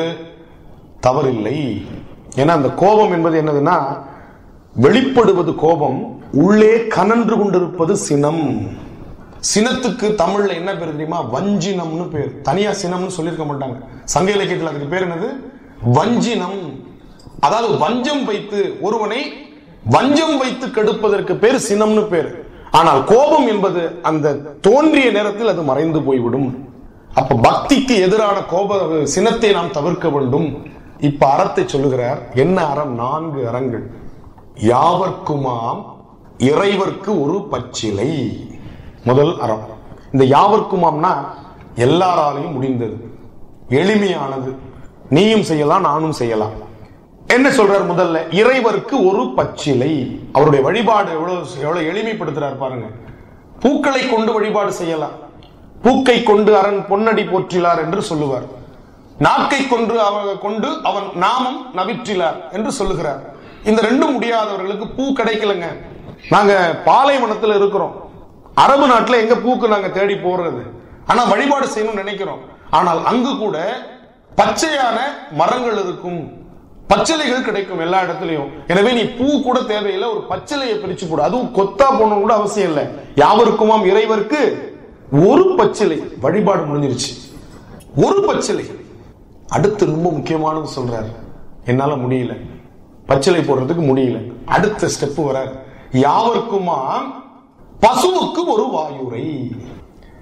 தவறில்லை ஏன்னா அந்த கோபம் என்பது என்னதுன்னா வெளிப்படுவது கோபம் உள்ளே கனன்று கொண்டிருப்பது சினம் சினத்துக்கு தமிழ்ல என்ன பேர் தெரியுமா வஞ்சினம்னு பேர் தனியா சினம்னு சொல்லியிருக்க மாட்டாங்க சங்க இலக்கியத்தில் அதுக்கு பேர் என்னது வஞ்சினம் அதாவது வஞ்சம் வைத்து ஒருவனை வஞ்சம் வைத்து கெடுப்பதற்கு பேர் சினம்னு பேர் ஆனால் கோபம் என்பது அந்த தோன்றிய நேரத்தில் அது மறைந்து போய்விடும் அப்ப பக்திக்கு எதிரான கோப சினத்தை நாம் தவிர்க்க வேண்டும் இப்ப அறத்தை சொல்லுகிறார் என்ன அறம் நான்கு அறங்கள் யாவர்க்குமாம் இறைவர்க்கு ஒரு பச்சிலை முதல் அறம் இந்த யாவர்க்குமாம்னா எல்லாராலையும் முடிந்தது எளிமையானது நீயும் செய்யலாம் நானும் செய்யலாம் என்ன சொல்றார் முதல்ல இறைவருக்கு ஒரு பச்சிலை அவருடைய வழிபாடு எவ்வளவு எவ்வளவு எளிமைப்படுத்துறார் பாருங்க பூக்களை கொண்டு வழிபாடு செய்யலாம் பூக்கை கொண்டு அரண் பொன்னடி போற்றிலார் என்று சொல்லுவார் நாக்கை கொண்டு அவ கொண்டு அவன் நாமம் நவிற்றிலார் என்று சொல்லுகிறார் இந்த ரெண்டும் முடியாதவர்களுக்கு பூ கிடைக்கலங்க நாங்க பாலைவனத்துல இருக்கிறோம் அரபு நாட்டுல எங்க பூக்கு நாங்க தேடி போடுறது ஆனா வழிபாடு செய்யணும்னு நினைக்கிறோம் ஆனால் அங்கு கூட பச்சையான மரங்கள் இருக்கும் பச்சிலைகள் கிடைக்கும் எல்லா இடத்துலயும் எனவே நீ பூ கூட தேவையில்லை ஒரு பச்சிலையை பிரிச்சு போடு அதுவும் கொத்தா போகணும் கூட அவசியம் இல்லை யாவருக்குமாம் இறைவருக்கு ஒரு பச்சிலை வழிபாடு முடிஞ்சிருச்சு ஒரு பச்சிலை அடுத்து ரொம்ப முக்கியமானது சொல்றாரு என்னால முடியல பச்சிலை போடுறதுக்கு முடியல அடுத்த ஸ்டெப் வராரு யாவருக்குமாம் பசுவுக்கு ஒரு வாயுரை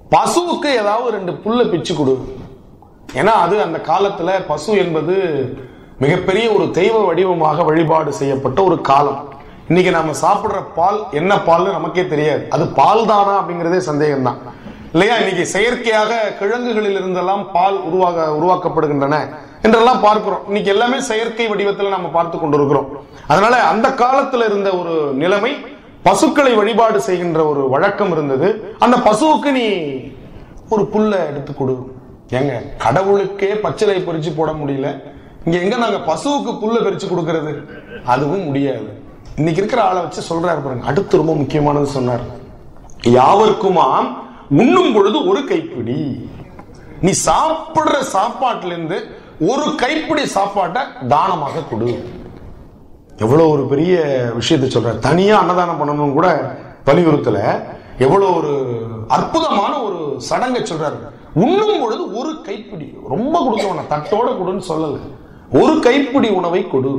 பசுவுக்கு ஏதாவது ரெண்டு புல்ல பிச்சு கொடு ஏன்னா அது அந்த காலத்துல பசு என்பது மிகப்பெரிய ஒரு தெய்வ வடிவமாக வழிபாடு செய்யப்பட்ட ஒரு காலம் இன்னைக்கு நாம சாப்பிடுற பால் என்ன பால்னு நமக்கே தெரியாது அது பால் தானா அப்படிங்கிறதே சந்தேகம் தான் இல்லையா இன்னைக்கு செயற்கையாக கிழங்குகளில் இருந்தெல்லாம் பால் உருவாக உருவாக்கப்படுகின்றன என்றெல்லாம் பார்க்கிறோம் இன்னைக்கு எல்லாமே செயற்கை வடிவத்தில் நம்ம பார்த்து கொண்டிருக்கிறோம் அதனால அந்த காலத்துல இருந்த ஒரு நிலைமை பசுக்களை வழிபாடு செய்கின்ற ஒரு வழக்கம் இருந்தது அந்த பசுவுக்கு நீ ஒரு புல்ல எடுத்து கொடு ஏங்க கடவுளுக்கே பச்சிலை பறிச்சு போட முடியல இங்க எங்க நாங்க பசுவுக்கு புல்ல பறிச்சு கொடுக்கறது அதுவும் முடியாது இன்னைக்கு இருக்கிற ஆளை வச்சு சொல்றாரு பாருங்க அடுத்து ரொம்ப முக்கியமானது சொன்னார் யாவர்க்குமாம் உண்ணும் பொழுது ஒரு கைப்பிடி நீ சாப்பிடுற சாப்பாட்டுல இருந்து ஒரு கைப்பிடி சாப்பாட்டை தானமாக கொடு எவ்வளவு ஒரு பெரிய விஷயத்தை சொல்றாரு தனியா அன்னதானம் பண்ணணும்னு கூட வலியுறுத்தல எவ்வளவு ஒரு அற்புதமான ஒரு சடங்கை சொல்றாரு உண்ணும் பொழுது ஒரு கைப்பிடி ரொம்ப கொடுக்க வேணாம் தட்டோட கொடுன்னு சொல்லல ஒரு கைப்பிடி உணவை கொடு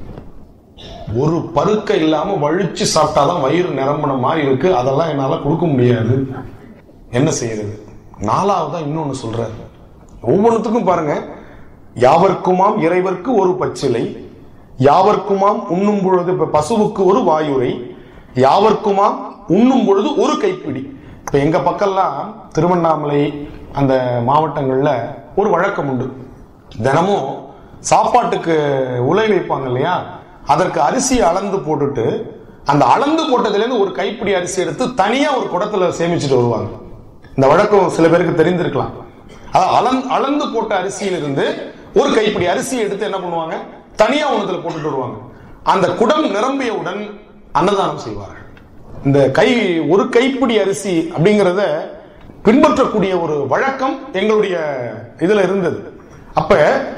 ஒரு பருக்க இல்லாம வழிச்சு சாப்பிட்டாதான் வயிறு நிரம்பின மாதிரி இருக்கு அதெல்லாம் என்னால கொடுக்க முடியாது என்ன செய்யறது நாலாவதா இன்னொன்னு சொல்றாரு ஒவ்வொன்றுத்துக்கும் பாருங்க யாவர்க்குமாம் இறைவர்க்கு ஒரு பச்சிலை யாவர்க்குமாம் உண்ணும் பொழுது இப்ப பசுவுக்கு ஒரு வாயுரை யாவர்க்குமாம் உண்ணும் பொழுது ஒரு கைப்பிடி இப்ப எங்க பக்கம்லாம் திருவண்ணாமலை அந்த மாவட்டங்கள்ல ஒரு வழக்கம் உண்டு தினமும் சாப்பாட்டுக்கு உலை வைப்பாங்க இல்லையா அதற்கு அரிசியை அளந்து போட்டுட்டு அந்த அளந்து போட்டதுல இருந்து ஒரு கைப்பிடி அரிசி எடுத்து தனியா ஒரு குடத்துல சேமிச்சுட்டு வருவாங்க இந்த வழக்கம் சில பேருக்கு தெரிந்திருக்கலாம் அதாவது அளந்து அளந்து போட்ட அரிசியிலிருந்து ஒரு கைப்பிடி அரிசி எடுத்து என்ன பண்ணுவாங்க தனியா ஒண்ணுல போட்டுட்டு வருவாங்க அந்த குடம் நிரம்பியவுடன் அன்னதானம் செய்வார்கள் இந்த கை ஒரு கைப்பிடி அரிசி அப்படிங்கிறத பின்பற்றக்கூடிய ஒரு வழக்கம் எங்களுடைய இதுல இருந்தது அப்ப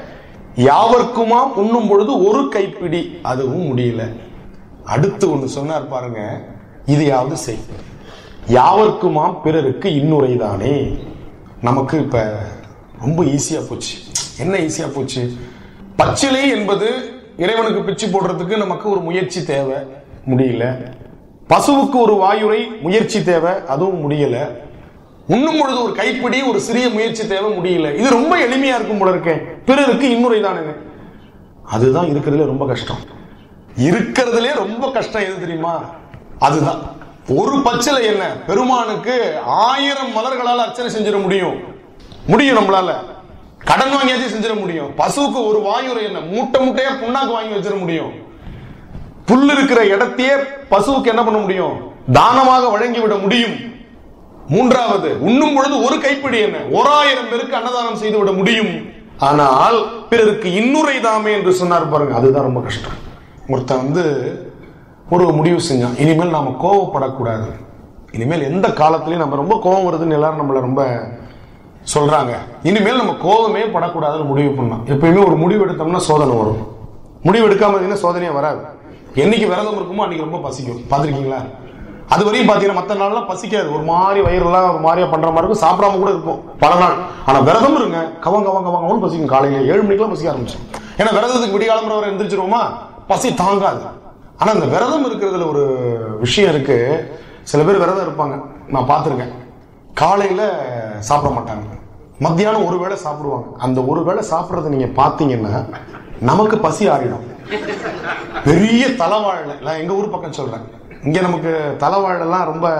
யாவர்க்குமா உண்ணும் பொழுது ஒரு கைப்பிடி அதுவும் முடியல அடுத்து ஒண்ணு சொன்னார் பாருங்க இதையாவது செய் யாவர்க்குமாம் பிறருக்கு இன்னுரைதானே நமக்கு இப்ப ரொம்ப ஈஸியா போச்சு என்ன ஈஸியா போச்சு பச்சிலை என்பது இறைவனுக்கு பிச்சு போடுறதுக்கு நமக்கு ஒரு முயற்சி தேவை முடியல பசுவுக்கு ஒரு வாயுரை முயற்சி தேவை அதுவும் முடியல உண்ணும் பொழுது ஒரு கைப்பிடி ஒரு சிறிய முயற்சி தேவை முடியல இது ரொம்ப எளிமையா இருக்கும் போல இருக்கேன் பிறருக்கு இன்னுரை தானுங்க அதுதான் இருக்கிறதுல ரொம்ப கஷ்டம் இருக்கிறதுலே ரொம்ப கஷ்டம் எது தெரியுமா அதுதான் ஒரு பச்சிலை என்ன பெருமானுக்கு ஆயிரம் மலர்களால் அர்ச்சனை செஞ்சிட முடியும் முடியும் நம்மளால கடன் வாங்கியாச்சும் செஞ்சிட முடியும் பசுவுக்கு ஒரு வாயுரை என்ன மூட்டை மூட்டையா புண்ணாக்கு வாங்கி வச்சிட முடியும் புல் இருக்கிற இடத்தையே பசுவுக்கு என்ன பண்ண முடியும் தானமாக வழங்கிவிட முடியும் மூன்றாவது உண்ணும் பொழுது ஒரு கைப்பிடி என்ன ஓராயிரம் பேருக்கு அன்னதானம் செய்து விட முடியும் ஆனால் பிறருக்கு இன்னுரை தாமே என்று சொன்னார் பாருங்க அதுதான் ரொம்ப கஷ்டம் ஒருத்தன் வந்து ஒரு முடிவு செஞ்சான் இனிமேல் நாம கோவப்படக்கூடாது இனிமேல் எந்த காலத்திலயும் நம்ம ரொம்ப கோவம் வருதுன்னு எல்லாரும் நம்மள ரொம்ப சொல்றாங்க இனிமேல் நம்ம கோவமே படக்கூடாதுன்னு முடிவு பண்ணலாம் எப்பயுமே ஒரு முடிவு எடுத்தோம்னா சோதனை வரும் முடிவு எடுக்காம இருந்தீங்கன்னா சோதனையே வராது என்னைக்கு விரதம் இருக்குமோ அன்னைக்கு ரொம்ப பசிக்கும் பார்த்திருக்கீங்களா அது வரையும் பாத்தீங்கன்னா மத்த நாள்லாம் பசிக்காது ஒரு மாதிரி வயிறுலாம் ஒரு மாதிரியா பண்ற மாதிரி இருக்கும் சாப்பிடாம கூட இருக்கும் பல நாள் ஆனா விரதம் இருங்க கவங்க கவங்க கவங்கன்னு பசிக்கும் காலையில ஏழு மணிக்கெல்லாம் பசிக்க ஆரம்பிச்சு ஏன்னா விரதத்துக்கு விடிகாலம்பர வரை எந்திரிச்சிருவோமா பசி தாங்காது ஆனா இந்த விரதம் இருக்கிறதுல ஒரு விஷயம் இருக்கு சில பேர் விரதம் இருப்பாங்க நான் பார்த்திருக்கேன் காலையில சாப்பிட மாட்டாங்க மத்தியானம் ஒரு வேளை சாப்பிடுவாங்க அந்த ஒரு வேளை சாப்பிடுறத நீங்க பாத்தீங்கன்னா நமக்கு பசி ஆறிடும் பெரிய தலைவாழை நான் எங்க ஊர் பக்கம் சொல்றேன் இங்க நமக்கு தலைவாழெல்லாம் ரொம்ப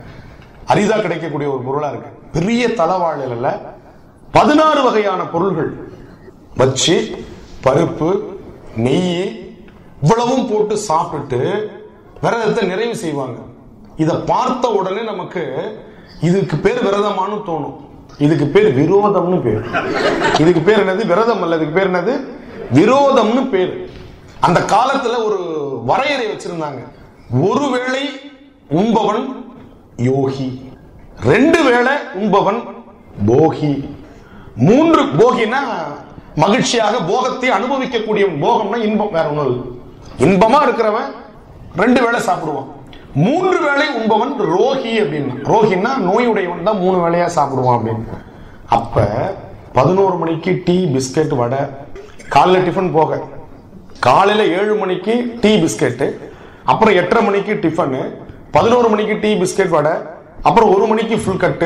அரிதா கிடைக்கக்கூடிய ஒரு பொருளா இருக்கு பெரிய தலைவாழல பதினாறு வகையான பொருள்கள் வச்சு பருப்பு நெய் இவ்வளவும் போட்டு சாப்பிட்டுட்டு விரதத்தை நிறைவு செய்வாங்க இதை பார்த்த உடனே நமக்கு இதுக்கு பேர் விரதமானு தோணும் இதுக்கு பேர் விரோதம்னு பேர் இதுக்கு பேர் என்னது விரதம் அல்ல இதுக்கு பேர் என்னது விரோதம்னு பேர் அந்த காலத்துல ஒரு வரையறை வச்சிருந்தாங்க ஒருவேளை உண்பவன் யோகி ரெண்டு வேளை உண்பவன் போகி மூன்று போகினா மகிழ்ச்சியாக போகத்தை அனுபவிக்கக்கூடிய போகம்னா இன்பம் வேற ஒண்ணும் இல்லை இன்பமா இருக்கிறவன் ரெண்டு வேளை சாப்பிடுவான் மூன்று வேளை உண்பவன் ரோகி அப்படின்னா ரோகின்னா நோயுடையவன் தான் மூணு வேளையா சாப்பிடுவான் அப்படின்னு அப்ப பதினோரு மணிக்கு டீ பிஸ்கெட் வடை காலைல டிஃபன் போக காலையில ஏழு மணிக்கு டீ பிஸ்கெட்டு அப்புறம் எட்டரை மணிக்கு டிஃபனு பதினோரு மணிக்கு டீ பிஸ்கெட் வடை அப்புறம் ஒரு மணிக்கு ஃபுல் கட்டு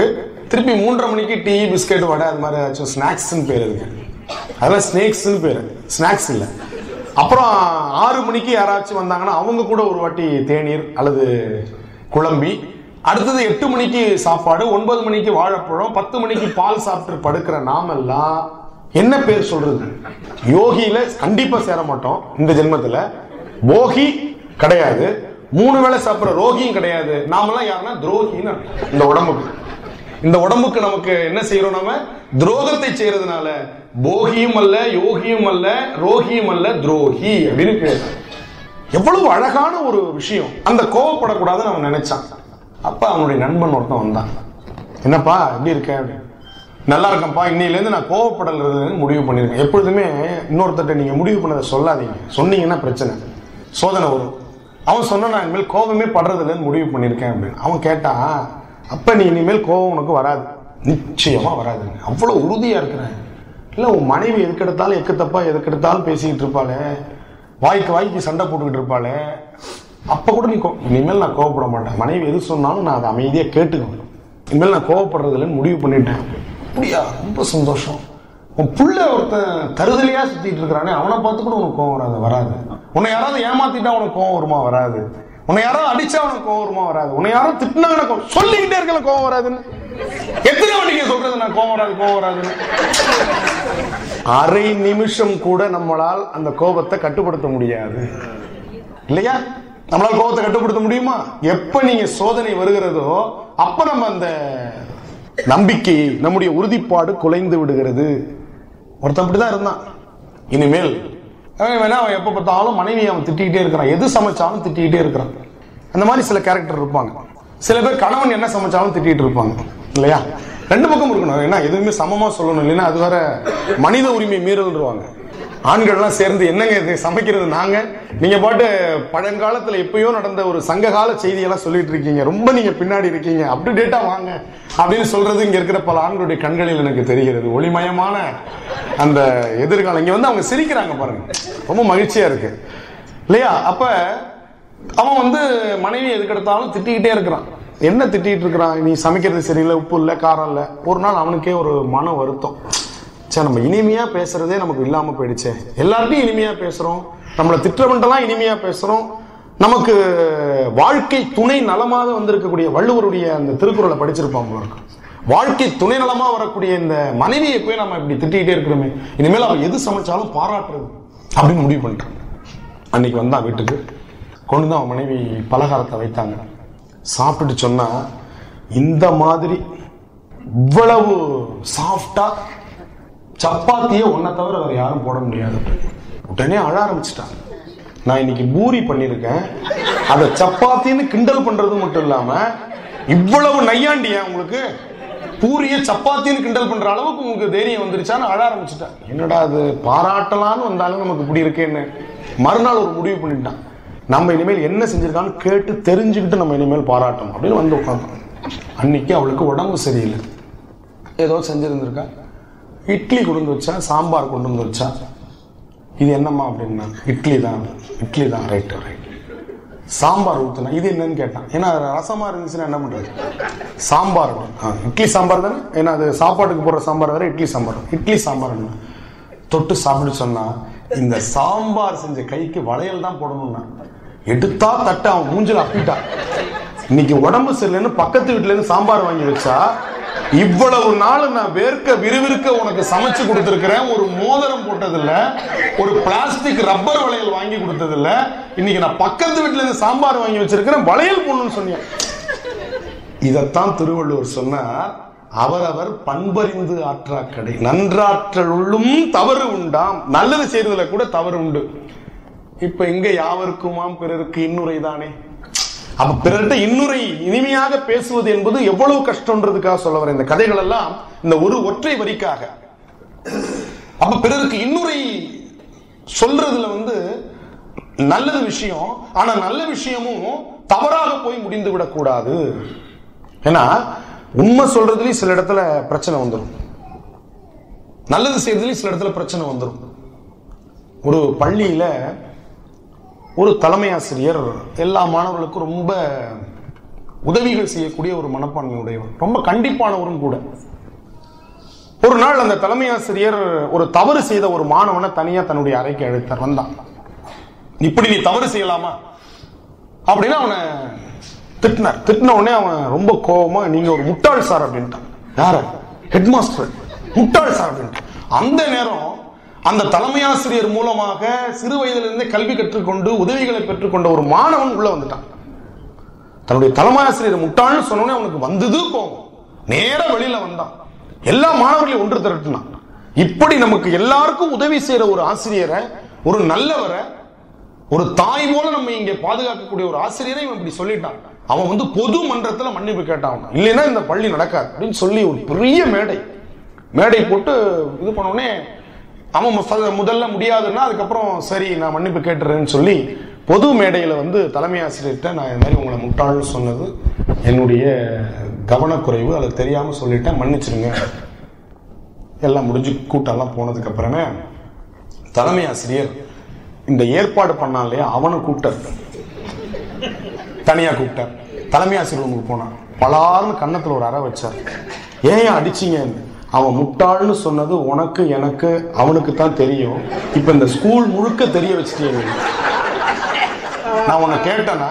திருப்பி மூன்றரை மணிக்கு டீ பிஸ்கெட் வடை அது மாதிரி ஏதாச்சும் ஸ்நாக்ஸ்னு பேர் இருக்கு அதெல்லாம் ஸ்னேக்ஸ்னு பேர் ஸ்நாக்ஸ் இல்லை அப்புறம் ஆறு மணிக்கு யாராச்சும் வந்தாங்கன்னா அவங்க கூட ஒரு வாட்டி தேநீர் அல்லது குழம்பி அடுத்தது எட்டு மணிக்கு சாப்பாடு ஒன்பது மணிக்கு வாழைப்பழம் பத்து மணிக்கு பால் சாப்பிட்டு படுக்கிற நாமெல்லாம் என்ன பேர் சொல்றது யோகியில கண்டிப்பா சேர மாட்டோம் இந்த ஜென்மத்துல போகி கிடையாது மூணு வேளை சாப்பிடுற ரோகியும் கிடையாது நாமெல்லாம் யாருன்னா துரோகின்னு அர்த்தம். இந்த உடம்புக்கு இந்த உடம்புக்கு நமக்கு என்ன செய்யறோம் நாம துரோகத்தை செய்யறதுனால போகியும் அல்ல யோகியும் அல்ல ரோகியும் அல்ல துரோகி அப்படின்னு பேர் எவ்வளவு அழகான ஒரு விஷயம் அந்த கோவப்படக்கூடாதுன்னு அவன் நினைச்சான் அப்ப அவனுடைய நண்பன் ஒருத்தன் வந்தான் என்னப்பா எப்படி இருக்க அப்படின்னு. நல்லா இருக்கேன்ப்பா இன்னையிலேருந்து நான் கோவப்படலன்னு முடிவு பண்ணிருக்கேன் எப்பொழுதுமே இன்னொருத்தட்ட நீங்க முடிவு பண்ணதை சொல்லாதீங்க சொன்னீங்கன்னா பிரச்சனை சோதனை வரும் அவன் சொன்னா நான் இனிமேல் கோபமே படுறதில்லைன்னு முடிவு பண்ணியிருக்கேன் அப்படின்னு அவன் கேட்டான் அப்ப நீ இனிமேல் கோபம் உனக்கு வராது நிச்சயமா வராது அவ்வளவு உறுதியா இருக்கிறேன் இல்ல உன் மனைவி எதுக்கு எடுத்தாலும் எக்கு தப்பா எதுக்கு எடுத்தாலும் பேசிக்கிட்டு இருப்பாளே வாய்க்கு வாய்க்கு சண்டை போட்டுக்கிட்டு இருப்பாளே அப்ப கூட நீ கோ- இனிமேல் நான் கோவப்பட மாட்டேன் மனைவி எது சொன்னாலும் நான் அதை அமைதியா கேட்டுக்கணும் இனிமேல் நான் கோவப்படுறது இல்லைன்னு முடிவு பண்ணிட்டேன் அப்படியா ரொம்ப சந்தோஷம் உன் புள்ள ஒருத்தன் தருதலையா சுத்திட்டு இருக்கிறானே அவனை பார்த்து கூட உனக்கு கோவம் வராது வராது உன்னை யாராவது ஏமாத்திட்டா உனக்கு கோவம் வருமா வராது உன்னை யாராவது அடிச்சா உனக்கு கோவம் வருமா வராது உன்னை யாரும் திட்டினாங்கன்னா கோவம் சொல்லிக்கிட்டே இருக்கல கோவம் வராதுன்னு எத்தனை வாட்டிக்கு சொல்றது நான் கோவம் வராது கோவம் வராதுன்னு அரை நிமிஷம் கூட நம்மளால் அந்த கோபத்தை கட்டுப்படுத்த முடியாது இல்லையா நம்மளால கோபத்தை கட்டுப்படுத்த முடியுமா எப்ப நீங்க சோதனை வருகிறதோ அப்ப நம்ம அந்த நம்பிக்கை நம்முடைய உறுதிப்பாடு குலைந்து விடுகிறது ஒருத்தன் அப்படிதான் இருந்தான் இனிமேல் அவன் வேணா அவன் எப்ப பார்த்தாலும் மனைவி அவன் திட்டிக்கிட்டே இருக்கிறான் எது சமைச்சாலும் திட்டிக்கிட்டே இருக்கிறான் அந்த மாதிரி சில கேரக்டர் இருப்பாங்க சில பேர் கணவன் என்ன சமைச்சாலும் திட்டிட்டு இருப்பாங்க இல்லையா ரெண்டு பக்கம் இருக்கணும் ஏன்னா எதுவுமே சமமா சொல்லணும் இல்லைன்னா அது வேற மனித உரிமை மீறல்ன்றவாங்க ஆண்கள்லாம் சேர்ந்து என்னங்க இது சமைக்கிறது நாங்க நீங்க பாட்டு பழங்காலத்துல எப்பயோ நடந்த ஒரு சங்ககால செய்தியெல்லாம் சொல்லிட்டு இருக்கீங்க ரொம்ப நீங்க பின்னாடி இருக்கீங்க அப் டு டேட்டா வாங்க அப்படின்னு சொல்றது இங்க இருக்கிற பல ஆண்களுடைய கண்களில் எனக்கு தெரிகிறது ஒளிமயமான அந்த எதிர்காலம் இங்க வந்து அவங்க சிரிக்கிறாங்க பாருங்க ரொம்ப மகிழ்ச்சியா இருக்கு இல்லையா அப்ப அவன் வந்து மனைவி எதுக்கு எடுத்தாலும் திட்டிக்கிட்டே இருக்கிறான் என்ன திட்டிட்டு இருக்கிறான் நீ சமைக்கிறது சரியில்லை உப்பு இல்லை காரம் இல்லை ஒரு நாள் அவனுக்கே ஒரு மன வருத்தம் சே நம்ம இனிமையா பேசுறதே நமக்கு இல்லாம போயிடுச்சே எல்லார்ட்டையும் இனிமையா பேசுறோம் நம்மளை திட்டவன்ட்டெல்லாம் இனிமையா பேசுறோம் நமக்கு வாழ்க்கை துணை நலமாக வந்திருக்கக்கூடிய வள்ளுவருடைய அந்த திருக்குறளை படிச்சிருப்பான் போல இருக்கு வாழ்க்கை துணை நலமா வரக்கூடிய இந்த மனைவியை போய் நம்ம இப்படி திட்டிக்கிட்டே இருக்கிறோமே இனிமேல் அவன் எது சமைச்சாலும் பாராட்டுறது அப்படின்னு முடிவு பண்ணிட்டான் அன்னைக்கு வந்தான் வீட்டுக்கு கொண்டு வந்து அவன் மனைவி பலகாரத்தை வைத்தாங்க சாப்பிட்டுட்டு சொன்னா இந்த மாதிரி இவ்வளவு சாஃப்டா சப்பாத்தியை ஒன்றை தவிர வேற யாரும் போட முடியாது உடனே அழ ஆரம்பிச்சிட்டான் நான் இன்னைக்கு பூரி பண்ணியிருக்கேன் அதை சப்பாத்தின்னு கிண்டல் பண்றது மட்டும் இல்லாம இவ்வளவு நையாண்டியா உங்களுக்கு பூரிய சப்பாத்தின்னு கிண்டல் பண்ற அளவுக்கு உங்களுக்கு தைரியம் வந்துருச்சான்னு அழ ஆரம்பிச்சிட்டான் என்னடா அது பாராட்டலான்னு வந்தாலும் நமக்கு இப்படி இருக்கேன்னு மறுநாள் ஒரு முடிவு பண்ணிட்டான் நம்ம இனிமேல் என்ன செஞ்சிருக்கான்னு கேட்டு தெரிஞ்சுக்கிட்டு நம்ம இனிமேல் பாராட்டணும் அப்படின்னு வந்து உட்காந்தோம் அன்னைக்கு அவளுக்கு உடம்பு சரியில்லை ஏதோ செஞ்சிருந்திருக்கா இட்லி கொண்டு வந்து வச்சா சாம்பார் கொண்டு வந்து வச்சா இது என்னம்மா அப்படின்னா இட்லி தான் இட்லி தான் ரைட்டு ரைட் சாம்பார் ஊத்துனா இது என்னன்னு கேட்டான் ஏன்னா அது ரசமா இருந்துச்சுன்னா என்ன பண்றது சாம்பார் ஆ, இட்லி சாம்பார் தானே ஏன்னா அது சாப்பாட்டுக்கு போடுற சாம்பார் வேற இட்லி சாம்பார் இட்லி சாம்பார் தொட்டு சாப்பிட்டு சொன்னா இந்த சாம்பார் செஞ்ச கைக்கு வளையல் தான் போடணும்னா எடுத்தா தட்ட அவன் மூஞ்சில அப்பிட்டா இன்னைக்கு உடம்பு சரியில்லைன்னு பக்கத்து வீட்டுல இருந்து சாம்பார் வாங்கி வச்சா இவ்வளவு நாள் நான் வேர்க்க விறுவிறுக்க உனக்கு சமைச்சு கொடுத்துருக்கிறேன் ஒரு மோதிரம் போட்டதில்ல ஒரு பிளாஸ்டிக் ரப்பர் வளையல் வாங்கி கொடுத்ததில்ல இன்னைக்கு நான் பக்கத்து வீட்டுல இருந்து சாம்பார் வாங்கி வச்சிருக்கிறேன் வளையல் போடணும்னு சொன்னேன் இதைத்தான் திருவள்ளுவர் சொன்னார் அவரவர் பண்பறிந்து ஆற்றாக்கடை நன்றாற்றலுள்ளும் தவறு உண்டாம் நல்லது செய்யறதுல கூட தவறு உண்டு இப்ப எங்க யாவருக்குமாம் பிறருக்கு இன்னுரை தானே அப்ப பிறர்கிட்ட இன்னுரை இனிமையாக பேசுவது என்பது எவ்வளவு கஷ்டம்ன்றதுக்காக சொல்ல வரேன் இந்த கதைகள் எல்லாம் இந்த ஒரு ஒற்றை வரிக்காக அப்ப பிறருக்கு இன்னுரை சொல்றதுல வந்து நல்லது விஷயம் ஆனா நல்ல விஷயமும் தவறாக போய் முடிந்து விடக்கூடாது ஏன்னா உண்மை சொல்றதுலயும் சில இடத்துல பிரச்சனை வந்துடும் நல்லது செய்யறதுலயும் சில இடத்துல பிரச்சனை வந்துடும் ஒரு பள்ளியில ஒரு தலைமை ஆசிரியர் எல்லா மாணவர்களுக்கும் ரொம்ப உதவிகள் செய்யக்கூடிய ஒரு மனப்பான்மை உடையவர் ரொம்ப கண்டிப்பானவரும் கூட ஒரு நாள் அந்த தலைமை ஆசிரியர் ஒரு தவறு செய்த ஒரு மாணவனை தனியா தன்னுடைய அறைக்கு அழைத்தார் வந்தான் இப்படி நீ தவறு செய்யலாமா அப்படின்னு அவனை திட்டினார் திட்டின உடனே அவன் ரொம்ப கோவமா நீங்க ஒரு முட்டாள் சார் அப்படின்ட்டான் யார ஹெட் மாஸ்டர் முட்டாள் சார் அப்படின்ட்டு அந்த நேரம் அந்த தலைமை ஆசிரியர் மூலமாக சிறு வயதிலிருந்தே கல்வி கற்றுக்கொண்டு உதவிகளை பெற்றுக்கொண்ட ஒரு மாணவன் உள்ள வந்துட்டான் தன்னுடைய தலைமை ஆசிரியர் முட்டாள்னு சொன்னோடனே அவனுக்கு வந்தது கோவம் நேரா வெளியில வந்தான் எல்லா மாணவர்களையும் ஒன்று திரட்டினான் இப்படி நமக்கு எல்லாருக்கும் உதவி செய்யற ஒரு ஆசிரியரை ஒரு நல்லவரை ஒரு தாய் போல நம்ம இங்க பாதுகாக்கக்கூடிய ஒரு ஆசிரியரை இவன் இப்படி சொல்லிட்டான் அவன் வந்து பொது மன்றத்துல மன்னிப்பு கேட்டான் இல்லைன்னா இந்த பள்ளி நடக்காது அப்படின்னு சொல்லி ஒரு பெரிய மேடை மேடை போட்டு இது பண்ண உடனே அவன் மு- முதல்ல முடியாதுன்னா அதுக்கப்புறம் சரி நான் மன்னிப்பு கேட்டுறேன்னு சொல்லி பொது மேடையில வந்து தலைமை ஆசிரியர்கிட்ட நான் இந்த மாதிரி உங்களை முட்டாள்னு சொன்னது என்னுடைய கவனக்குறைவு அதை தெரியாம சொல்லிட்டேன் மன்னிச்சிருங்க எல்லாம் முடிஞ்சு கூட்டம்லாம் போனதுக்கு அப்புறமே தலைமை ஆசிரியர் இந்த ஏற்பாடு பண்ணான் இல்லையா அவனை கூப்பிட்டார் தனியா கூப்பிட்டார் தலைமை ஆசிரியர் ரூமுக்கு போனான் பலார்னு கன்னத்துல ஒரு அறை வச்சார் ஏன் அடிச்சீங்க அவன் முட்டாள்னு சொன்னது உனக்கு எனக்கு அவனுக்கு தான் தெரியும் இப்ப இந்த ஸ்கூல் முழுக்க தெரிய வச்சிட்டீங்க நான் உன்னை கேட்டேனா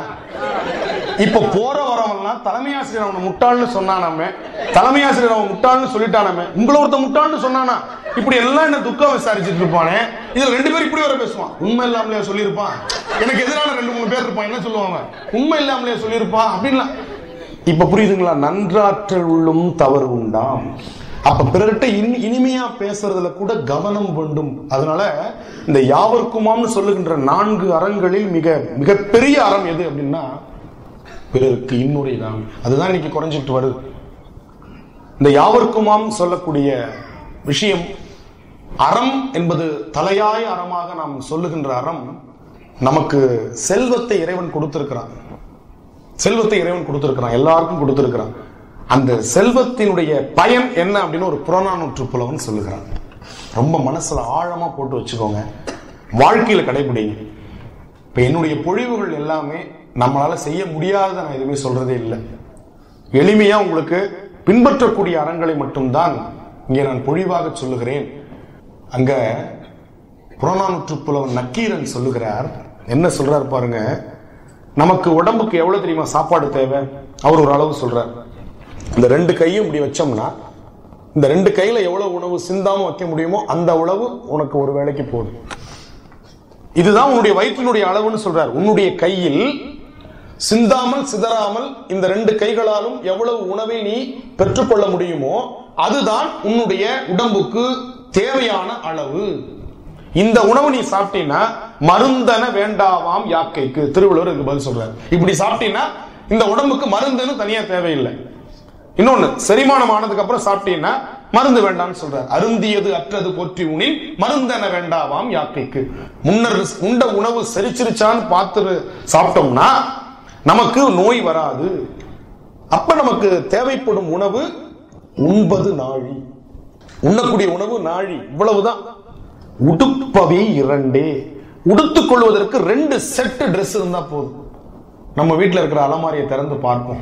இப்ப போற வரவன்லாம் தலைமை ஆசிரியர் அவனை முட்டாள்னு சொன்னானாமே தலைமை ஆசிரியர் அவன் முட்டாள்னு சொல்லிட்டானாமே உங்களை ஒருத்த முட்டாள்னு சொன்னானா இப்படி எல்லாம் என்ன துக்கம் விசாரிச்சுட்டு இருப்பானே இதுல ரெண்டு பேரும் இப்படி வர பேசுவான் உண்மை இல்லாமலையா சொல்லியிருப்பான் எனக்கு எதிரான ரெண்டு மூணு பேர் இருப்பான் என்ன சொல்லுவாங்க உண்மை இல்லாமலையா சொல்லியிருப்பான் அப்படின்லாம் இப்ப புரியுதுங்களா நன்றாற்றல் உள்ளும் தவறு உண்டாம் அப்ப பிறர்கிட்ட இனி இனிமையா பேசுறதுல கூட கவனம் வேண்டும் அதனால இந்த யாவர்க்குமாம்னு சொல்லுகின்ற நான்கு அறங்களில் மிக மிகப்பெரிய அறம் எது அப்படின்னா பிறருக்கு இன்னுரைதான் அதுதான் இன்னைக்கு குறைஞ்சிட்டு வருது இந்த யாவர்க்குமாம் சொல்லக்கூடிய விஷயம் அறம் என்பது தலையாய அறமாக நாம் சொல்லுகின்ற அறம் நமக்கு செல்வத்தை இறைவன் கொடுத்திருக்கிறான் செல்வத்தை இறைவன் கொடுத்திருக்கிறான் எல்லாருக்கும் கொடுத்திருக்கிறான் அந்த செல்வத்தினுடைய பயன் என்ன அப்படின்னு ஒரு புறநானூற்று புலவன் சொல்லுகிறான் ரொம்ப மனசுல ஆழமா போட்டு வச்சுக்கோங்க வாழ்க்கையில கடைபிடிங்க இப்ப என்னுடைய பொழிவுகள் எல்லாமே நம்மளால செய்ய முடியாததை நான் எதுவுமே சொல்றதே இல்லை எளிமையா உங்களுக்கு பின்பற்றக்கூடிய அறங்களை மட்டும்தான் இங்கே நான் பொழிவாக சொல்லுகிறேன் அங்க புறநானூற்று புலவன் நக்கீரன் சொல்லுகிறார் என்ன சொல்றார் பாருங்க நமக்கு உடம்புக்கு எவ்வளவு தெரியுமா சாப்பாடு தேவை அவர் ஒரு அளவு சொல்றார் இந்த ரெண்டு கையும் இப்படி வச்சோம்னா இந்த ரெண்டு கையில எவ்வளவு உணவு சிந்தாம வைக்க முடியுமோ அந்த உணவு உனக்கு ஒரு வேளைக்கு போதும் இதுதான் உன்னுடைய வயிற்றினுடைய அளவுன்னு சொல்றார் உன்னுடைய கையில் சிந்தாமல் சிதறாமல் இந்த ரெண்டு கைகளாலும் எவ்வளவு உணவை நீ பெற்றுக்கொள்ள முடியுமோ அதுதான் உன்னுடைய உடம்புக்கு தேவையான அளவு இந்த உணவு நீ சாப்பிட்டீன்னா மருந்தன வேண்டாவாம் யாக்கைக்கு திருவள்ளுவர் இதுக்கு பதில் சொல்றார் இப்படி சாப்பிட்டீங்கன்னா இந்த உடம்புக்கு மருந்துன்னு தனியா தேவையில்லை இன்னொன்னு செரிமானம் ஆனதுக்கு அப்புறம் சாப்பிட்டீங்கன்னா மருந்து வேண்டாம்னு சொல்றார் அருந்தியது அற்றது போற்றி உனின் மருந்தென வேண்டாவாம் யாக்கைக்கு முன்னர் உண்ட உணவு செரிச்சிருச்சான்னு பார்த்து சாப்பிட்டோம்னா நமக்கு நோய் வராது அப்ப நமக்கு தேவைப்படும் உணவு உண்பது நாழி உண்ணக்கூடிய உணவு நாழி இவ்வளவுதான் உடுப்பவை இரண்டே உடுத்துக் கொள்வதற்கு ரெண்டு செட் Dress இருந்தா போதும் நம்ம வீட்ல இருக்கிற அலமாரியை திறந்து பார்ப்போம்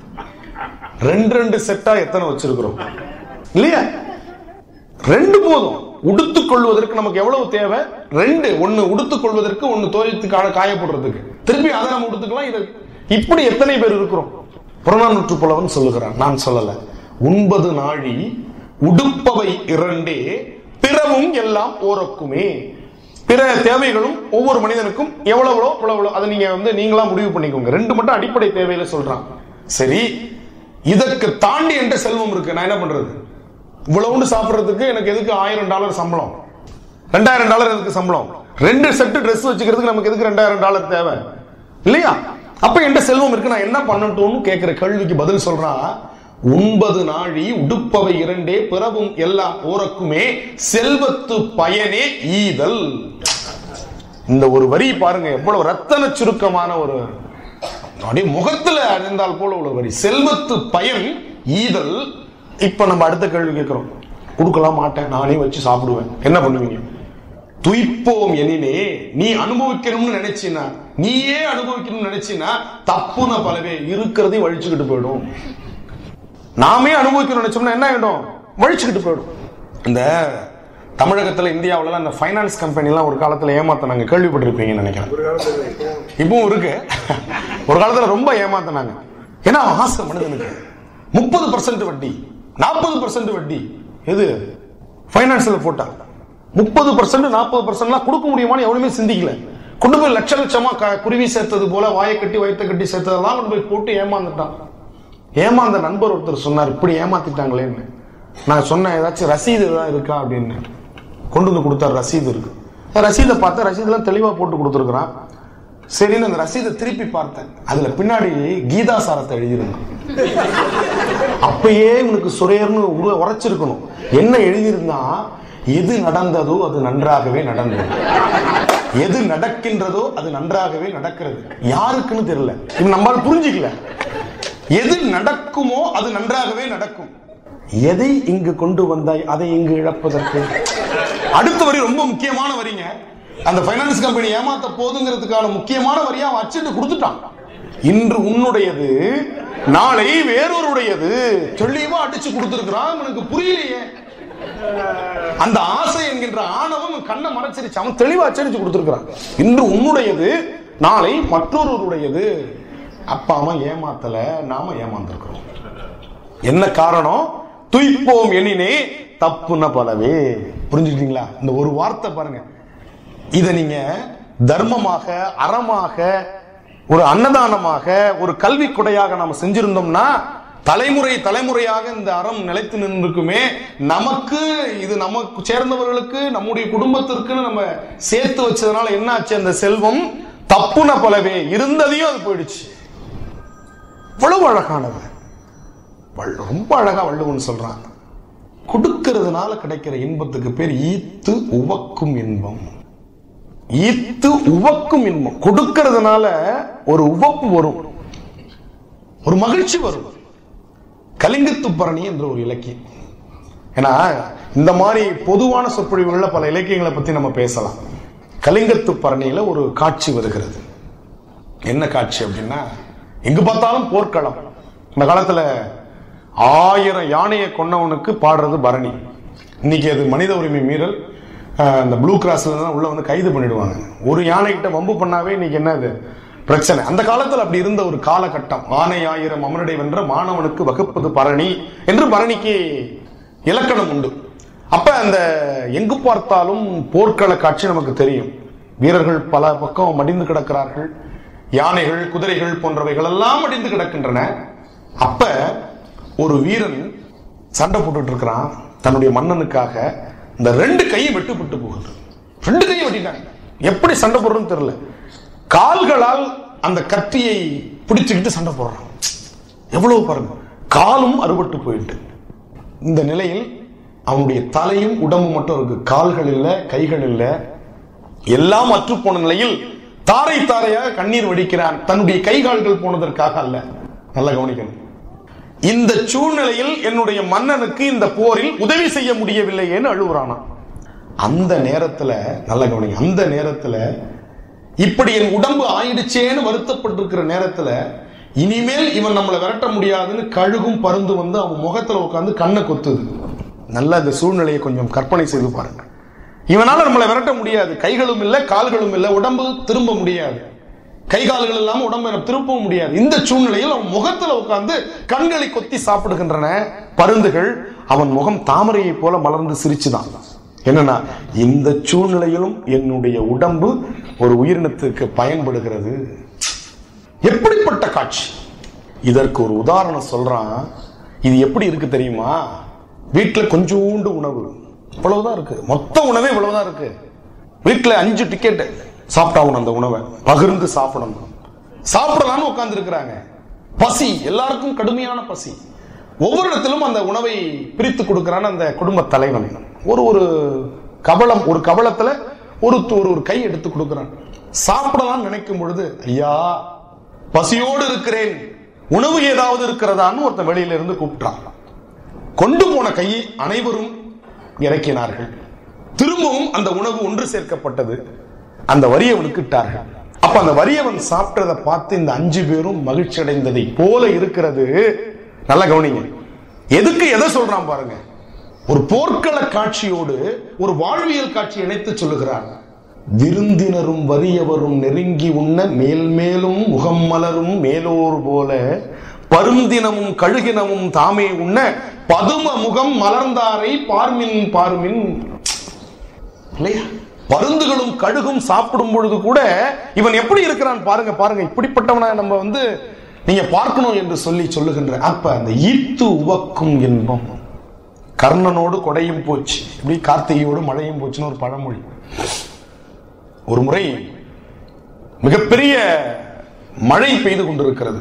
ரெண்டு ரெண்டு செட்டா எத்தனை வச்சிருக்கிறோம் இல்லையா ரெண்டு போதும் உடுத்துக் கொள்வதற்கு நமக்கு எவ்வளவு தேவை ரெண்டு ஒண்ணு உடுத்துக் கொள்வதற்கு ஒண்ணு தோய்த்து காய காயப்படுறதுக்கு திருப்பி அதை நம்ம உடுத்துக்கலாம் இது இப்படி எத்தனை பேர் இருக்கிறோம் புறநானூற்று புலவன் சொல்லுகிறான் நான் சொல்லல உண்பது நாழி உடுப்பவை இரண்டே பிறவும் எல்லாம் ஓரக்குமே பிற தேவைகளும் ஒவ்வொரு மனிதனுக்கும் எவ்வளவு எவ்வளவு அதை நீங்க வந்து நீங்களா முடிவு பண்ணிக்கோங்க ரெண்டு மட்டும் அடிப்படை தேவையில சொல்றான் சரி இதற்கு தாண்டி என்ற செல்வம் இருக்கு நான் என்ன பண்றது இவ்வளவுண்டு சாப்பிடுறதுக்கு எனக்கு எதுக்கு ஆயிரம் டாலர் சம்பளம் ரெண்டாயிரம் டாலர் எதுக்கு சம்பளம் ரெண்டு செட்டு Dress வச்சுக்கிறதுக்கு நமக்கு எதுக்கு ரெண்டாயிரம் டாலர் தேவை இல்லையா அப்ப என்கிட்ட செல்வம் இருக்கு நான் என்ன பண்ணட்டும்னு கேட்கிற கேள்விக்கு பதில் சொல்றான் உண்பது நாழி உடுப்பவை இரண்டே பிறவும் எல்லாம் ஓரக்குமே செல்வத்து பயனே ஈதல் இந்த ஒரு வரி பாருங்க எவ்வளவு ரத்தன சுருக்கமான ஒரு அப்படியே முகத்துல அறிந்தால் போல உள்ள வரி செல்வத்து பயன் ஈதல் இப்ப நம்ம அடுத்த கேள்வி கேட்கிறோம் கொடுக்கலாம் மாட்டேன் நானே வச்சு சாப்பிடுவேன் என்ன பண்ணுவீங்க துய்ப்போம் எனினே நீ அனுபவிக்கணும்னு நினைச்சினா நீயே அனுபவிக்கணும்னு நினைச்சினா தப்புன பலவே இருக்கிறதையும் வழிச்சுக்கிட்டு போயிடும் நாமே அனுபவிக்கணும்னு நினைச்சோம்னா என்ன ஆயிடும் வழிச்சுக்கிட்டு போயிடும் இந்த தமிழகத்துல இந்தியாவுல அந்த ஃபைனான்ஸ் கம்பெனி எல்லாம் ஒரு காலத்துல ஏமாத்தினாங்க கேள்விப்பட்டிருப்பீங்கன்னு நினைக்கிறேன் இப்பவும் இருக்கு ஒரு காலத்துல ரொம்ப ஏமாத்தினாங்க ஏன்னா ஆசை மனிதனுக்கு முப்பது பர்சன்ட் வட்டி நாற்பது பர்சன்ட் வட்டி எது ஃபைனான்ஸ்ல போட்டா முப்பது பர்சன்ட் நாற்பது பர்சன்ட்லாம் கொடுக்க முடியுமான்னு எவனுமே சிந்திக்கல கொண்டு போய் லட்ச லட்சமா க- குருவி சேர்த்தது போல வாயை கட்டி வயிற்ற கட்டி சேர்த்ததெல்லாம் கொண்டு போய் போட்டு ஏமாந்துட்டான் ஏமாந்த நண்பர் ஒருத்தர் சொன்னார் இப்படி ஏமாத்திட்டாங்களேன்னு நான் சொன்னேன் ஏதாச்சும் ரசீது ஏதாவது இருக்கா அப்படின்னு கொண்டு வந்து கொடுத்தார் ரசீது இருக்கு ரசீதை பார்த்தா ரசீதெல்லாம் தெளிவா போட்டு கொடுத்துருக்குறான் சரின்னு அந்த ரசீதை திருப்பி பார்த்தேன் அதுல பின்னாடி கீதா சாரத்தை எழுதியிருந்தான் அப்பயே உனக்கு சுரையர்னு உரு- உரைச்சிருக்கணும் என்ன எழுதியிருந்தா எது நடந்ததோ அது நன்றாகவே நடந்தது எது நடக்கின்றதோ அது நன்றாகவே நடக்கிறது யாருக்குன்னு தெரியல இது நம்மால் புரிஞ்சுக்கல எது நடக்குமோ அது நன்றாகவே நடக்கும் எதை இங்கு கொண்டு வந்தாய் அதை இங்கு இழப்பதற்கு அடுத்த வரி ரொம்ப முக்கியமான வரிங்க அந்த ஃபைனான்ஸ் கம்பெனி ஏமாத்த போதுங்கிறதுக்கான முக்கியமான வரியா அவன் அச்சிட்டு கொடுத்துட்டான் இன்று உன்னுடையது நாளை வேறொருடையது தெளிவா அடிச்சு கொடுத்திருக்கிறான் அவனுக்கு புரியலையே அந்த ஆசை என்கின்ற ஆணவம் அவன் கண்ணை மறைச்சிருச்சு அவன் தெளிவா அச்சடிச்சு கொடுத்திருக்கிறான் இன்று உன்னுடையது நாளை மற்றொருவருடையது அப்பா அம்மா ஏமாத்தல நாம ஏமாந்திருக்கிறோம் என்ன காரணம் துய்ப்போம் எண்ணினே தப்புன பலவே புரிஞ்சுக்கிட்டீங்களா இந்த ஒரு வார்த்தை பாருங்க இத நீங்க தர்மமாக அறமாக ஒரு அன்னதானமாக ஒரு கல்வி கொடையாக நாம செஞ்சிருந்தோம்னா தலைமுறை தலைமுறையாக இந்த அறம் நிலைத்து நின்றுக்குமே நமக்கு இது நமக்கு சேர்ந்தவர்களுக்கு நம்முடைய குடும்பத்திற்குன்னு நம்ம சேர்த்து வச்சதுனால என்ன ஆச்சு அந்த செல்வம் தப்புன பலவே இருந்ததையும் அது போயிடுச்சு இவ்வளவு அழகானது வள்- ரொம்ப அழகா வள்ளுவன் சொல்றான் கொடுக்கிறதுனால கிடைக்கிற இன்பத்துக்கு பேர் ஈத்து உவக்கும் இன்பம் ஈத்து உவக்கும் இன்பம் கொடுக்கிறதுனால ஒரு உவப்பு வரும் ஒரு மகிழ்ச்சி வரும் கலிங்கத்து பரணி என்ற ஒரு இலக்கியம் ஏன்னா இந்த மாதிரி பொதுவான சொற்பொழிவுகள்ல பல இலக்கியங்களை பத்தி நம்ம பேசலாம் கலிங்கத்து பரணியில ஒரு காட்சி வருகிறது என்ன காட்சி அப்படின்னா எங்க பார்த்தாலும் போர்க்களம் இந்த காலத்துல ஆயிரம் யானையை கொன்னவனுக்கு பாடுறது பரணி இன்னைக்கு அது மனித உரிமை மீறல் அஹ், இந்த ப்ளூ கிராஸ்ல தான் உள்ள வந்து கைது பண்ணிடுவாங்க ஒரு யானை கிட்ட வம்பு பண்ணாவே இன்னைக்கு என்ன இது பிரச்சனை அந்த காலத்துல அப்படி இருந்த ஒரு காலகட்டம் ஆனை ஆயிரம் அமரடை வென்ற மாணவனுக்கு வகுப்பது பரணி என்று பரணிக்கு இலக்கணம் உண்டு அப்ப அந்த எங்கு பார்த்தாலும் போர்க்கள காட்சி நமக்கு தெரியும் வீரர்கள் பல பக்கம் மடிந்து கிடக்கிறார்கள் யானைகள் குதிரைகள் போன்றவைகள் எல்லாம் மடிந்து கிடக்கின்றன அப்ப ஒரு வீரன் சண்டை போட்டுட்டு இருக்கிறான் தன்னுடைய மன்னனுக்காக இந்த ரெண்டு கையும் வெட்டுப்பட்டு போகுது ரெண்டு கையும் வெட்டிட்டாங்க எப்படி சண்டை போடுறதுன்னு தெரியல கால்களால் அந்த கத்தியை பிடிச்சுக்கிட்டு சண்டை போடுறான் எவ்வளவு பாருங்க காலும் அறுபட்டு போயிட்டு இந்த நிலையில் அவனுடைய தலையும் உடம்பு மட்டும் இருக்கு கால்கள் இல்ல கைகள் இல்ல எல்லாம் அற்று போன நிலையில் தாரை தாரையாக கண்ணீர் வடிக்கிறான் தன்னுடைய கை கால்கள் போனதற்காக அல்ல நல்லா கவனிக்கணும் இந்த சூழ்நிலையில் என்னுடைய மன்னனுக்கு இந்த போரில் உதவி செய்ய முடியவில்லையேன்னு அழுகுறானா அந்த நேரத்துல நல்ல கவனிங்க அந்த நேரத்துல இப்படி என் உடம்பு ஆயிடுச்சேன்னு வருத்தப்பட்டிருக்கிற நேரத்துல இனிமேல் இவன் நம்மளை விரட்ட முடியாதுன்னு கழுகும் பருந்து வந்து அவன் முகத்துல உட்காந்து கண்ணை கொத்துது நல்ல இந்த சூழ்நிலையை கொஞ்சம் கற்பனை செய்து பாருங்க இவனால நம்மளை விரட்ட முடியாது கைகளும் இல்லை கால்களும் இல்லை உடம்பு திரும்ப முடியாது கை கால்கள் இல்லாம உடம்பை நம்ம திருப்பவும் முடியாது இந்த சூழ்நிலையில் அவன் முகத்துல உட்கார்ந்து கண்களை கொத்தி சாப்பிடுகின்றன பருந்துகள் அவன் முகம் தாமரையை போல மலர்ந்து சிரிச்சுதான் என்னன்னா இந்த சூழ்நிலையிலும் என்னுடைய உடம்பு ஒரு உயிரினத்துக்கு பயன்படுகிறது எப்படிப்பட்ட காட்சி இதற்கு ஒரு உதாரணம் சொல்றான் இது எப்படி இருக்கு தெரியுமா வீட்டுல கொஞ்சோண்டு உணவு இவ்வளவுதான் இருக்கு மொத்த உணவே இவ்வளவுதான் இருக்கு வீட்டுல அஞ்சு டிக்கெட் சாப்பிட்டாகணும் அந்த உணவை பகிர்ந்து சாப்பிடணும் சாப்பிடலாம்னு உட்கார்ந்து இருக்கிறாங்க பசி எல்லாருக்கும் கடுமையான பசி ஒவ்வொரு இடத்திலும் அந்த உணவை பிரித்து கொடுக்கிறான் அந்த குடும்ப தலைவன் ஒரு ஒரு கபலம் ஒரு கபலத்துல ஒரு ஒரு ஒரு கை எடுத்து கொடுக்கிறான் சாப்பிடலாம் நினைக்கும் பொழுது ஐயா பசியோடு இருக்கிறேன் உணவு ஏதாவது இருக்கிறதான்னு ஒருத்தன் வெளியில இருந்து கூப்பிட்டான் கொண்டு போன கையை அனைவரும் இறக்கினார்கள் திரும்பவும் அந்த உணவு ஒன்று சேர்க்கப்பட்டது அந்த வறியவனுக்கு இட்டார்கள் அப்ப அந்த வறியவன் சாப்பிட்டதை பார்த்து இந்த அஞ்சு பேரும் மகிழ்ச்சி அடைந்ததை போல இருக்கிறது நல்லா கவனிங்க எதுக்கு எதை சொல்றான் பாருங்க ஒரு போர்க்கள காட்சியோடு ஒரு வாழ்வியல் காட்சி இணைத்து சொல்லுகிறான் விருந்தினரும் வறியவரும் நெருங்கி உண்ண மேல் மேலும் முகம் மலரும் மேலோர் போல பருந்தினமும் கழுகினமும் தாமே உண்ண பதும முகம் மலர்ந்தாரை பார்மின் பார்மின் இல்லையா பருந்துகளும் கழுகும் சாப்பிடும் பொழுது கூட இவன் எப்படி இருக்கிறான் பாருங்க பாருங்க இப்படிப்பட்டவனை நம்ம வந்து நீங்க பார்க்கணும் என்று சொல்லி சொல்லுகின்ற அப்ப அந்த ஈத்து உவக்கும் இன்பம் கர்ணனோடு கொடையும் போச்சு இப்படி கார்த்திகையோடு மழையும் போச்சுன்னு ஒரு பழமொழி ஒரு முறை மிகப்பெரிய மழை பெய்து கொண்டிருக்கிறது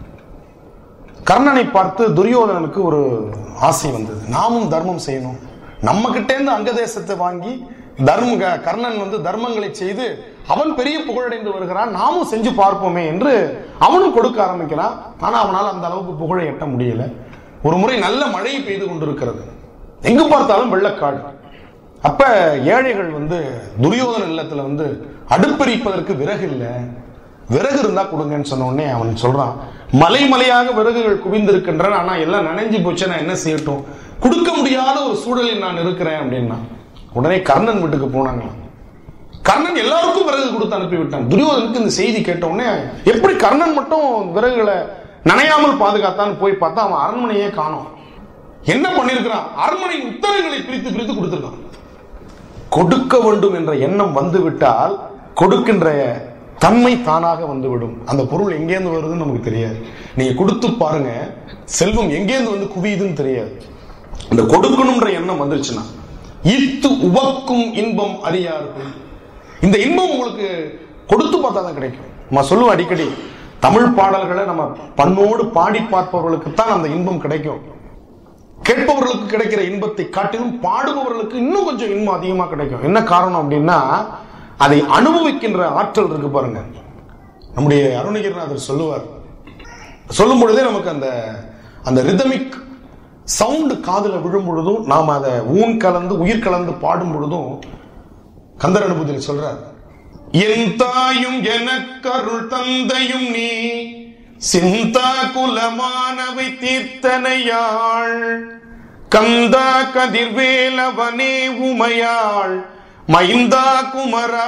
கர்ணனை பார்த்து துரியோதனனுக்கு ஒரு ஆசை வந்தது நாமும் தர்மம் செய்யணும் நம்ம கிட்டே இருந்து அங்க தேசத்தை வாங்கி தர்ம க- கர்ணன் வந்து தர்மங்களை செய்து அவன் பெரிய புகழடைந்து வருகிறான் நாமும் செஞ்சு பார்ப்போமே என்று அவனும் கொடுக்க ஆரம்பிக்கிறான் ஆனா அவனால் அந்த அளவுக்கு புகழை எட்ட முடியல ஒரு முறை நல்ல மழை பெய்து கொண்டிருக்கிறது எங்கு பார்த்தாலும் வெள்ளக்காடு அப்ப ஏழைகள் வந்து துரியோதன இல்லத்துல வந்து அடுப்பெரிப்பதற்கு விறகு இல்ல விறகு இருந்தா கொடுங்கன்னு சொன்ன உடனே அவன் சொல்றான் மலை மலையாக விறகுகள் குவிந்திருக்கின்றன ஆனா எல்லாம் நனைஞ்சு போச்சு நான் என்ன செய்யட்டும் கொடுக்க முடியாத ஒரு சூழலில் நான் இருக்கிறேன் அப்படின்னா உடனே கர்ணன் வீட்டுக்கு போனாங்களாம் கர்ணன் எல்லாருக்கும் விறகு கொடுத்து அனுப்பி விட்டான் துரியோதனுக்கு இந்த செய்தி கேட்ட உடனே எப்படி கர்ணன் மட்டும் விறகுகளை நனையாமல் பாதுகாத்தான்னு போய் பார்த்தா அவன் அரண்மனையே காணோம் என்ன பண்ணிருக்கிறான் அரண்மனையின் உத்தரவுகளை பிரித்து பிரித்து கொடுத்திருக்கான் கொடுக்க வேண்டும் என்ற எண்ணம் வந்துவிட்டால் கொடுக்கின்ற தன்மை தானாக வந்துவிடும் அந்த பொருள் எங்கேருந்து வருதுன்னு நமக்கு தெரியாது நீங்க கொடுத்து பாருங்க செல்வம் எங்கேருந்து வந்து குவியுதுன்னு தெரியாது இந்த கொடுக்கணும்ன்ற எண்ணம் வந்துருச்சுன்னா இத்து உவக்கும் இன்பம் அறியார்கள் இந்த இன்பம் உங்களுக்கு கொடுத்து பார்த்தா தான் கிடைக்கும் நான் சொல்லுவேன் அடிக்கடி தமிழ் பாடல்களை நம்ம பண்ணோடு பாடி பார்ப்பவர்களுக்கு தான் அந்த இன்பம் கிடைக்கும் கேட்பவர்களுக்கு கிடைக்கிற இன்பத்தை காட்டிலும் பாடுபவர்களுக்கு இன்னும் கொஞ்சம் இன்பம் அதிகமா கிடைக்கும் என்ன காரணம் அப்படின்னா அதை அனுபவிக்கின்ற ஆற்றல் இருக்கு பாருங்க நம்முடைய அருணகிரிநாதர் சொல்லுவார் சொல்லும் பொழுதே நமக்கு அந்த அந்த ரிதமிக் சவுண்ட் காதுல விழும் பொழுதும் நாம் அதை ஊன் கலந்து உயிர் கலந்து பாடும் பொழுதும் கந்தர் அனுபூதியில் சொல்றார் என் தாயும் எனக்கருள் தந்தையும் நீ சிந்தா குலமானவை தீர்த்தனையாள் கந்தா கதிர்வேலவனே உமையாள் மைந்தா குமரா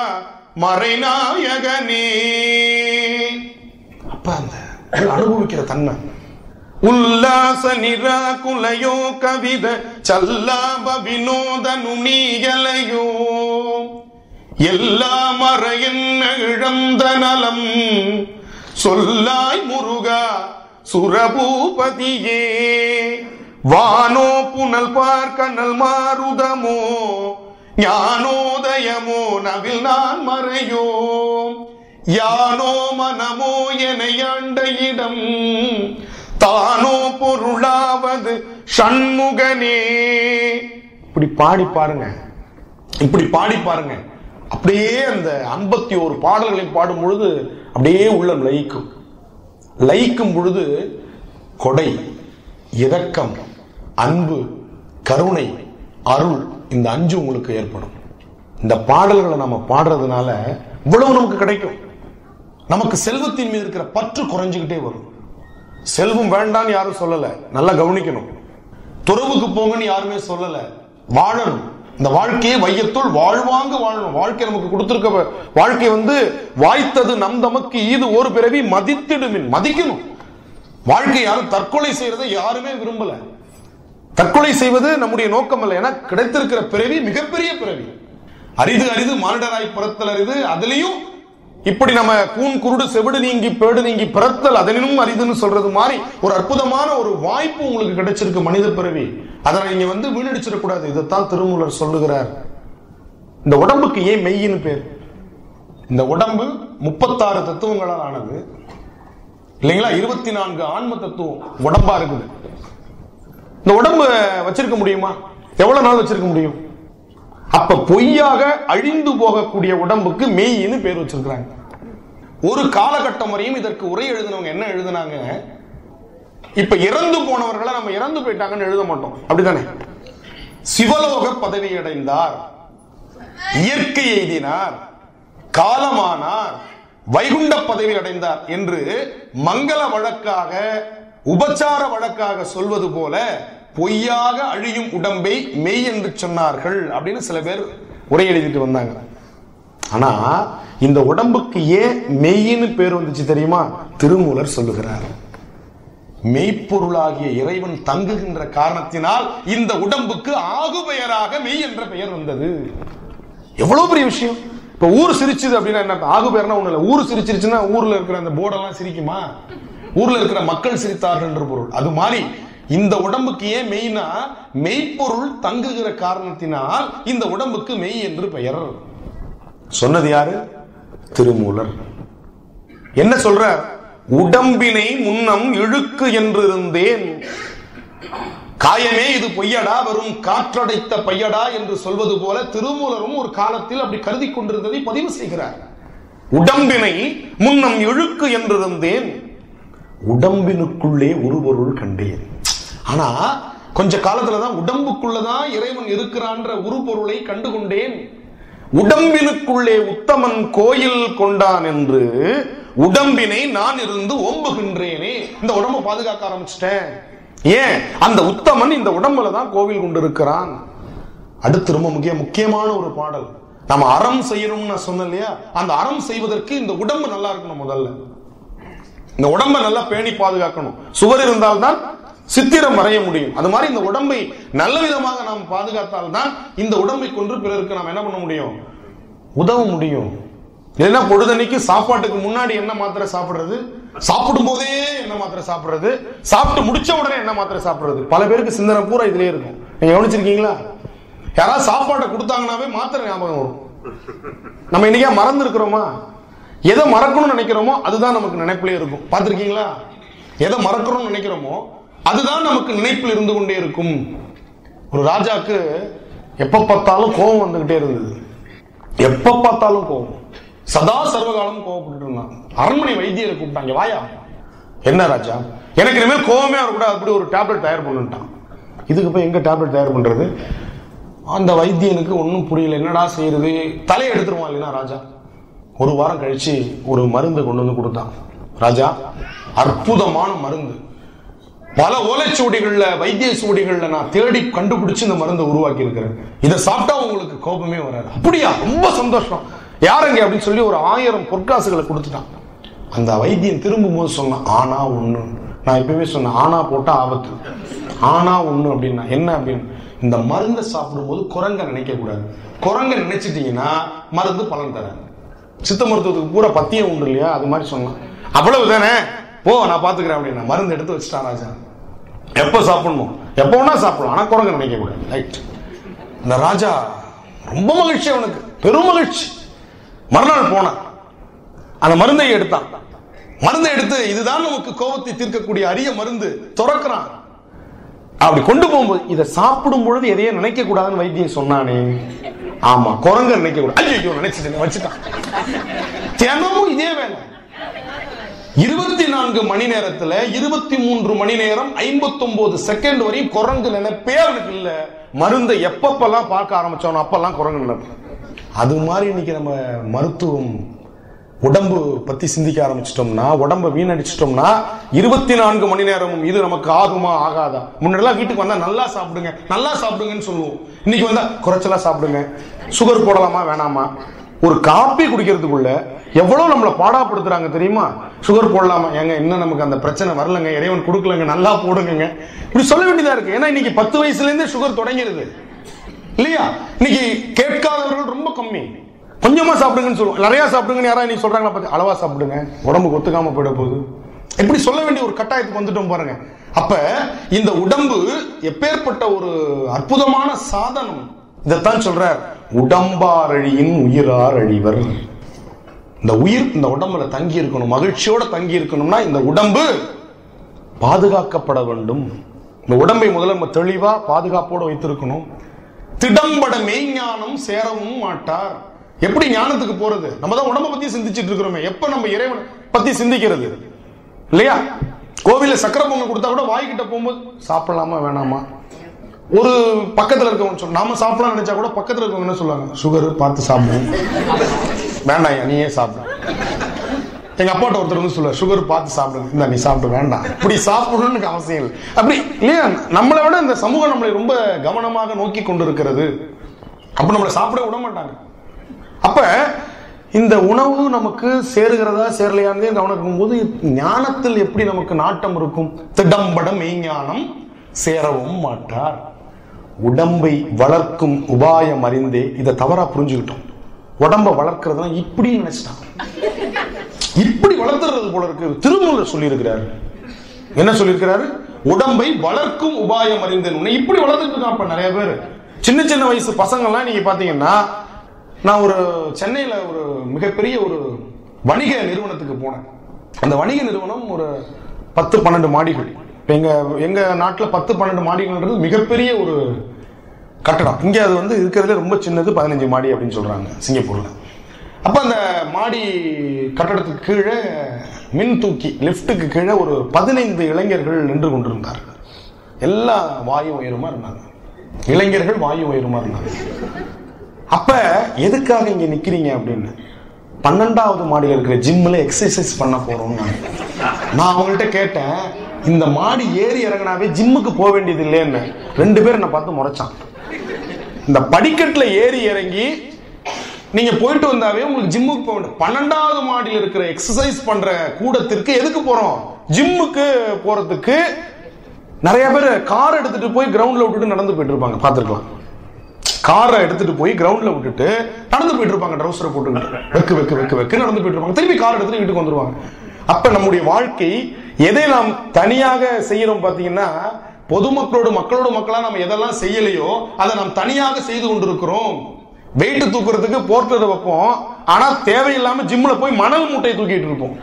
மறைநாயகனே அப்ப அந்த அனுபவிக்கிற தன்மை ಉಲ್ಲಾಸ ನಿರಾಕುಲಯೋ ಕವಿದ ಚಲ್ಲಾಭ ವಿನೋದ ನುಣಿಯಲೆಯೋ எல்லா மற என்ன இழந்த நலம் சொல்லாய் முருகா சுரபூபதியே வானோ புனல் பார்க்கனல் மாருதமோ ஞானோதயமோ நவில் நான் மறையோ யானோ மனமோ என ஆண்ட இடம் தானோ பொருளாவது சண்முகனே இப்படி பாடி பாருங்க இப்படி பாடி பாருங்க அப்படியே அந்த ஐம்பத்தி ஒரு பாடல்களை பாடும் பொழுது அப்படியே உள்ளம் லயிக்கும் லயிக்கும் பொழுது கொடை இரக்கம் அன்பு கருணை அருள் இந்த அஞ்சு உங்களுக்கு ஏற்படும் இந்த பாடல்களை நம்ம பாடுறதுனால இவ்வளவு நமக்கு கிடைக்கும் நமக்கு செல்வத்தின் மீது இருக்கிற பற்று குறைஞ்சுக்கிட்டே வரும் செல்வம் வேண்டாம்னு யாரும் சொல்லல நல்லா கவனிக்கணும் துறவுக்கு போங்கன்னு யாருமே சொல்லல வாழணும் இந்த வாழ்க்கையை வையத்துள் வாழ்வாங்க வாழணும் வாழ்க்கை நமக்கு கொடுத்திருக்க வ- வாழ்க்கை வந்து வாய்த்தது நம் தமக்கு ஈது ஒரு பிறவி மதித்திடுமின் மதிக்கணும் வாழ்க்கை யாரும் தற்கொலை செய்யறதை யாருமே விரும்பல தற்கொலை செய்வது நம்முடைய நோக்கம் அல்ல ஏன்னா கிடைத்திருக்கிற பிறவி மிகப்பெரிய பிறவி அரிது அரிது மானிடராய் பிறத்தல் அரிது அதுலயும் இப்படி நம்ம கூன் குருடு செவிடு நீங்கி பேடு நீங்கி பிறத்தல் அதனினும் அரிதுன்னு சொல்றது மாதிரி ஒரு அற்புதமான ஒரு வாய்ப்பு உங்களுக்கு கிடைச்சிருக்கு மனித பிறவி அதை நீங்க வந்து வீணடிச்சிடக்கூடாது இதைத்தான் திருமூலர் சொல்லுகிறார் இந்த உடம்புக்கு ஏன் மெய்யின்னு பேர் இந்த உடம்பு முப்பத்தாறு தத்துவங்களால் ஆனது இல்லைங்களா இருபத்தி நான்கு ஆன்ம தத்துவம் உடம்பா இருக்குது இந்த உடம்பு வச்சிருக்க முடியுமா எவ்வளவு நாள் வச்சிருக்க முடியும் அப்ப பொய்யாக அழிந்து போகக்கூடிய உடம்புக்கு மெய்ன்னு பேர் வச்சிருக்கிறாங்க ஒரு காலகட்டம் வரையும் இதற்கு உரை எழுதினவங்க என்ன எழுதினாங்க இப்ப இறந்து போனவர்களை நம்ம இறந்து போயிட்டாங்கன்னு எழுத மாட்டோம் அப்படிதானே சிவலோக பதவி அடைந்தார் இயற்கை எய்தினார் காலமானார் வைகுண்ட பதவி அடைந்தார் என்று மங்கள வழக்காக உபச்சார வழக்காக சொல்வது போல பொய்யாக அழியும் உடம்பை மெய் என்று சொன்னார்கள் அப்படின்னு சில பேர் உரை எழுதிட்டு வந்தாங்க ஆனா இந்த உடம்புக்கு ஏன் மெய்ன்னு பேர் வந்துச்சு தெரியுமா திருமூலர் சொல்லுகிறார் மெய்ப்பொருளாகிய இறைவன் தங்குகின்ற காரணத்தினால் இந்த உடம்புக்கு ஆகு பெயராக மெய் என்ற பெயர் வந்தது எவ்வளவு பெரிய விஷயம் இப்ப ஊர் சிரிச்சுது அப்படின்னா என்ன ஆகு பெயர்னா ஒண்ணு இல்ல ஊர் சிரிச்சிருச்சுன்னா ஊர்ல இருக்கிற அந்த போர்டெல்லாம் சிரிக்குமா ஊர்ல இருக்கிற மக்கள் சிரித்தார்கள் என்று பொருள் அது மாதிரி இந்த உடம்புக்கு ஏன் மெய்னா மெய்ப்பொருள் தங்குகிற காரணத்தினால் இந்த உடம்புக்கு மெய் என்று பெயர் சொன்னது யாரு திருமூலர் என்ன சொல்றார் உடம்பினை முன்னம் இழுக்கு என்றிருந்தேன் காயமே இது பொய்யடா வெறும் காற்றடைத்த பையடா என்று சொல்வது போல திருமூலரும் ஒரு காலத்தில் அப்படி கருதி கொண்டிருந்ததை பதிவு செய்கிறார் உடம்பினை முன்னம் இழுக்கு என்றிருந்தேன் உடம்பினுக்குள்ளே ஒரு பொருள் கண்டேன் ஆனா கொஞ்ச காலத்துல தான் உடம்புக்குள்ளதான் இறைவன் இருக்கிறான்ற ஒரு பொருளை கண்டுகொண்டேன் உடம்பினுக்குள்ளே உத்தமன் கோயில் கொண்டான் என்று உடம்பினை நான் இருந்து ஓம்புகின்றேனே இந்த உடம்பை பாதுகாக்க ஆரம்பிச்சிட்டேன் ஏன் அந்த உத்தமன் இந்த உடம்புல தான் கோவில் கொண்டு இருக்கிறான் அடுத்து ரொம்ப முக்கிய முக்கியமான ஒரு பாடல் நம்ம அறம் செய்யணும்னு நான் சொன்னேன் இல்லையா அந்த அறம் செய்வதற்கு இந்த உடம்பு நல்லா இருக்கணும் முதல்ல இந்த உடம்பை நல்லா பேணி பாதுகாக்கணும் சுவர் இருந்தால்தான் சித்திரம் வரைய முடியும் அது மாதிரி இந்த உடம்பை நல்ல விதமாக நாம் பாதுகாத்தால் தான் இந்த உடம்பை கொண்டு பிறருக்கு நாம் என்ன பண்ண முடியும் உதவ முடியும் இல்லைன்னா பொழுதன்னைக்கு சாப்பாட்டுக்கு முன்னாடி என்ன மாத்திரை சாப்பிடுறது சாப்பிடும் போதே என்ன மாத்திரை சாப்பிடுறது சாப்பிட்டு முடிச்ச உடனே என்ன மாத்திரை சாப்பிடுறது பல பேருக்கு சிந்தனை பூரா இதுலயே இருக்கும் நீங்க கவனிச்சிருக்கீங்களா யாராவது சாப்பாட்டை கொடுத்தாங்கன்னாவே மாத்திரை ஞாபகம் வரும் நம்ம இன்னைக்கா மறந்து இருக்கிறோமா எதை மறக்கணும்னு நினைக்கிறோமோ அதுதான் நமக்கு நினைப்பிலே இருக்கும் பார்த்திருக்கீங்களா எதை மறக்கணும்னு நினைக்கிறோமோ அதுதான் நமக்கு நினைப்பில் இருந்து கொண்டே இருக்கும் ஒரு ராஜாக்கு எப்ப பார்த்தாலும் கோபம் வந்துகிட்டே இருந்தது எப்ப பார்த்தாலும் கோபம் சதா சர்வகாலம் கோவப்பட்டு இருந்தான் அரண்மனை வைத்தியரை கூப்பிட்டாங்க வாயா என்ன ராஜா எனக்கு இனிமேல் கோவமே வரக்கூடாது அப்படி ஒரு டேப்லெட் தயார் பண்ணுட்டான் இதுக்கு போய் எங்க டேப்லெட் தயார் பண்றது அந்த வைத்தியனுக்கு ஒன்றும் புரியல என்னடா செய்யறது தலையை எடுத்துருவான் இல்லைன்னா ராஜா ஒரு வாரம் கழிச்சு ஒரு மருந்து கொண்டு வந்து கொடுத்தான் ராஜா அற்புதமான மருந்து பல ஓலைச்சுவடிகள்ல வைத்திய சுவடிகள்ல நான் தேடி கண்டுபிடிச்சு இந்த மருந்தை உருவாக்கி இருக்கிறேன் இதை சாப்பிட்டா உங்களுக்கு கோபமே வராது அப்படியா ரொம்ப சந்தோஷம் யாருங்க அப்படின்னு சொல்லி ஒரு ஆயிரம் பொற்காசுகளை கொடுத்துட்டான் அந்த வைத்தியன் திரும்பும் போது சொன்னான் ஆனா ஒண்ணு நான் எப்பயுமே சொன்னேன் ஆனா போட்டா ஆபத்து ஆனா ஒண்ணு அப்படின்னா என்ன அப்படின்னு இந்த மருந்தை சாப்பிடும்போது குரங்க நினைக்க கூடாது குரங்க நினைச்சிட்டீங்கன்னா மருந்து பலன் தராது சித்த மருத்துவத்துக்கு பூரா பத்தியம் உண்டு இல்லையா அது மாதிரி சொன்னான் அவ்வளவு தானே போ நான் பாத்துக்கிறேன் அப்படின்னா மருந்து எடுத்து வச்சுட்டான் ராஜா எப்ப சாப்பிடணும் எப்போ வேணா சாப்பிடலாம் ஆனா குரங்க நினைக்க கூடாது ரைட் இந்த ராஜா ரொம்ப மகிழ்ச்சி அவனுக்கு பெரும் மகிழ்ச்சி மறுநாள் போனான் அந்த மருந்தை எடுத்தான் மருந்தை எடுத்து இதுதான் நமக்கு கோபத்தை தீர்க்கக்கூடிய அரிய மருந்து துறக்கிறான் அப்படி கொண்டு போகும்போது இதை சாப்பிடும் பொழுது எதையே நினைக்க கூடாதுன்னு வைத்தியம் சொன்னானே ஆமா குரங்க நினைக்க கூடாது ஐயோ நினைச்சிட்டேன் வச்சுட்டான் தினமும் இதே வேலை இருபத்தி நான்கு மணி நேரத்துல இருபத்தி மூன்று மணி நேரம் ஐம்பத்தி ஒன்பது செகண்ட் வரையும் குரங்கு நினைப்பே அவனுக்கு இல்ல மருந்தை எப்பப்பெல்லாம் பார்க்க ஆரம்பிச்சோம் அப்பெல்லாம் குரங்கு நினைப்பு அது மாதிரி இன்னைக்கு நம்ம மருத்துவம் உடம்பு பத்தி சிந்திக்க ஆரம்பிச்சிட்டோம்னா உடம்ப வீணடிச்சிட்டோம்னா இருபத்தி நான்கு மணி நேரமும் இது நமக்கு ஆகுமா ஆகாதா முன்னாடிலாம் வீட்டுக்கு வந்தா நல்லா சாப்பிடுங்க நல்லா சாப்பிடுங்கன்னு சொல்லுவோம் இன்னைக்கு வந்தா குறைச்சலா சாப்பிடுங்க சுகர் போடலாமா வேணாமா ஒரு காப்பி குடிக்கிறதுக்குள்ள எவ்வளவு நம்மளை பாடாப்படுத்துறாங்க தெரியுமா சுகர் போடலாமா ஏங்க இன்னும் நமக்கு அந்த பிரச்சனை வரலங்க இறைவன் கொடுக்கலங்க நல்லா போடுங்க இப்படி சொல்ல வேண்டியதா இருக்கு ஏன்னா இன்னைக்கு பத்து வயசுல இருந்தே சுகர் தொடங்கிடுது இல்லையா இன்னைக்கு கேட்காதவர்கள் ரொம்ப கம்மி கொஞ்சமா சாப்பிடுங்கன்னு சொல்லுவோம் நிறைய சாப்பிடுங்கன்னு யாராவது நீ சொல்றாங்களா பார்த்து அளவா சாப்பிடுங்க உடம்புக்கு ஒத்துக்காம போயிட போகுது இப்படி சொல்ல வேண்டிய ஒரு கட்டாயத்துக்கு வந்துட்டோம் பாருங்க அப்ப இந்த உடம்பு எப்பேற்பட்ட ஒரு அற்புதமான சாதனம் இதைத்தான் சொல்றார் உடம்பாரழியின் உயிரார் அழிவர் இந்த உயிர் இந்த உடம்புல தங்கி இருக்கணும் மகிழ்ச்சியோட தங்கி இருக்கணும்னா இந்த உடம்பு பாதுகாக்கப்பட வேண்டும் இந்த உடம்பை முதல்ல நம்ம தெளிவா பாதுகாப்போட வைத்திருக்கணும் திடம்பட மெய்ஞானம் சேரவும் மாட்டார் எப்படி ஞானத்துக்கு போறது நம்ம தான் உடம்ப பத்தி சிந்திச்சிட்டு இருக்கிறோமே எப்ப நம்ம இறைவன் பத்தி சிந்திக்கிறது இல்லையா கோவில்ல சக்கரை பொங்கல் கொடுத்தா கூட வாய்கிட்ட போகும்போது சாப்பிடலாமா வேணாமா ஒரு பக்கத்துல இருக்கவங்க சொல்ல நாம சாப்பிடலாம் நினைச்சா கூட பக்கத்துல இருக்கவங்க என்ன சொல்லுவாங்க சுகர் பார்த்து சாப்பிடுவோம் வேண்டாம் ஐயா நீயே சாப்பிடு எங்க அப்பாட்ட ஒருத்தர் வந்து சொல்லுவார் சுகர் பார்த்து சாப்பிடுங்க இந்த நீ சாப்பிடு வேண்டாம் இப்படி சாப்பிடணும்னு எனக்கு அவசியம் இல்லை அப்படி இல்லையா நம்மளை விட இந்த சமூகம் நம்மளை ரொம்ப கவனமாக நோக்கி கொண்டிருக்கிறது அப்ப நம்மளை சாப்பிட விட மாட்டாங்க அப்ப இந்த உணவு நமக்கு சேருகிறதா சேரலையானதே கவனிக்கும் போது ஞானத்தில் எப்படி நமக்கு நாட்டம் இருக்கும் திடம்பட மெய்ஞானம் சேரவும் மாட்டார் உடம்பை வளர்க்கும் உபாயம் அறிந்தே இதை தவறா புரிஞ்சுக்கிட்டோம் உடம்ப வளர்க்கறதுனா இப்படி நினைச்சிட்டான் இப்படி வளர்த்துறது போல இருக்கு திருமூலர் சொல்லியிருக்கிறாரு என்ன சொல்லியிருக்கிறாரு உடம்பை வளர்க்கும் உபாயம் அறிந்தேன் உன்னை இப்படி வளர்த்துட்டு இருக்கான் இப்ப நிறைய பேர் சின்ன சின்ன வயசு பசங்கள்லாம் நீங்க பாத்தீங்கன்னா நான் ஒரு சென்னையில ஒரு மிகப்பெரிய ஒரு வணிக நிறுவனத்துக்கு போனேன் அந்த வணிக நிறுவனம் ஒரு பத்து பன்னெண்டு மாடிகள் இப்ப எங்க எங்க நாட்டுல பத்து பன்னெண்டு மாடிகள்ன்றது மிகப்பெரிய ஒரு கட்டடம் இங்க அது வந்து இருக்கிறதுல ரொம்ப சின்னது பதினஞ்சு மாடி அப்படின்னு சொல்றாங்க சிங்கப்பூர்ல அப்ப அந்த மாடி கட்டடத்துக்கு கீழே மின் தூக்கி லிஃப்ட்டுக்கு கீழே ஒரு பதினைந்து இளைஞர்கள் நின்று கொண்டிருந்தார்கள் எல்லாம் வாயு உயரமா இருந்தாங்க இளைஞர்கள் வாயு உயரமா இருந்தாங்க அப்ப எதுக்காக இங்க நிக்கிறீங்க அப்படின்னு பன்னெண்டாவது மாடியில் இருக்கிற ஜிம்ல எக்ஸசைஸ் பண்ண போறோம் நான் அவங்கள்ட்ட கேட்டேன் இந்த மாடி ஏறி இறங்கினாவே ஜிம்முக்கு போக வேண்டியது இல்லைன்னு ரெண்டு பேரும் என்ன பார்த்து முறைச்சான் இந்த படிக்கட்டுல ஏறி இறங்கி நீங்க போயிட்டு வந்தாவே உங்களுக்கு ஜிம்முக்கு போக வேண்டிய பன்னெண்டாவது மாடியில் இருக்கிற எக்ஸசைஸ் பண்ற கூடத்திற்கு எதுக்கு போறோம் ஜிம்முக்கு போறதுக்கு நிறைய பேர் கார் எடுத்துட்டு போய் கிரவுண்ட்ல விட்டுட்டு நடந்து போயிட்டு இருப்பாங்க பார்த்துருக்கலாம் காரை எடுத்துட்டு போய் கிரவுண்ட்ல விட்டுட்டு நடந்து போயிட்டு இருப்பாங்க ட்ரௌசரை போட்டுக்கிட்டு வெக்கு வெக்கு வெக்கு வெக்கு நடந்து போயிட்டு இருப்பாங்க திருப்பி கார் எடுத்துட்டு வீட்டுக்கு வந்துருவாங்க அப்ப நம்முடைய வாழ்க்கை எதை நாம் தனியாக செய்யறோம் பாத்தீங்கன்னா பொதுமக்களோடு மக்களோடு மக்களா நம்ம எதெல்லாம் செய்யலையோ அதை நாம் தனியாக செய்து கொண்டிருக்கிறோம் வெயிட் தூக்குறதுக்கு போர்ட்டரை வைப்போம் ஆனா தேவையில்லாம ஜிம்ல போய் மணல் மூட்டையை தூக்கிட்டு இருப்போம்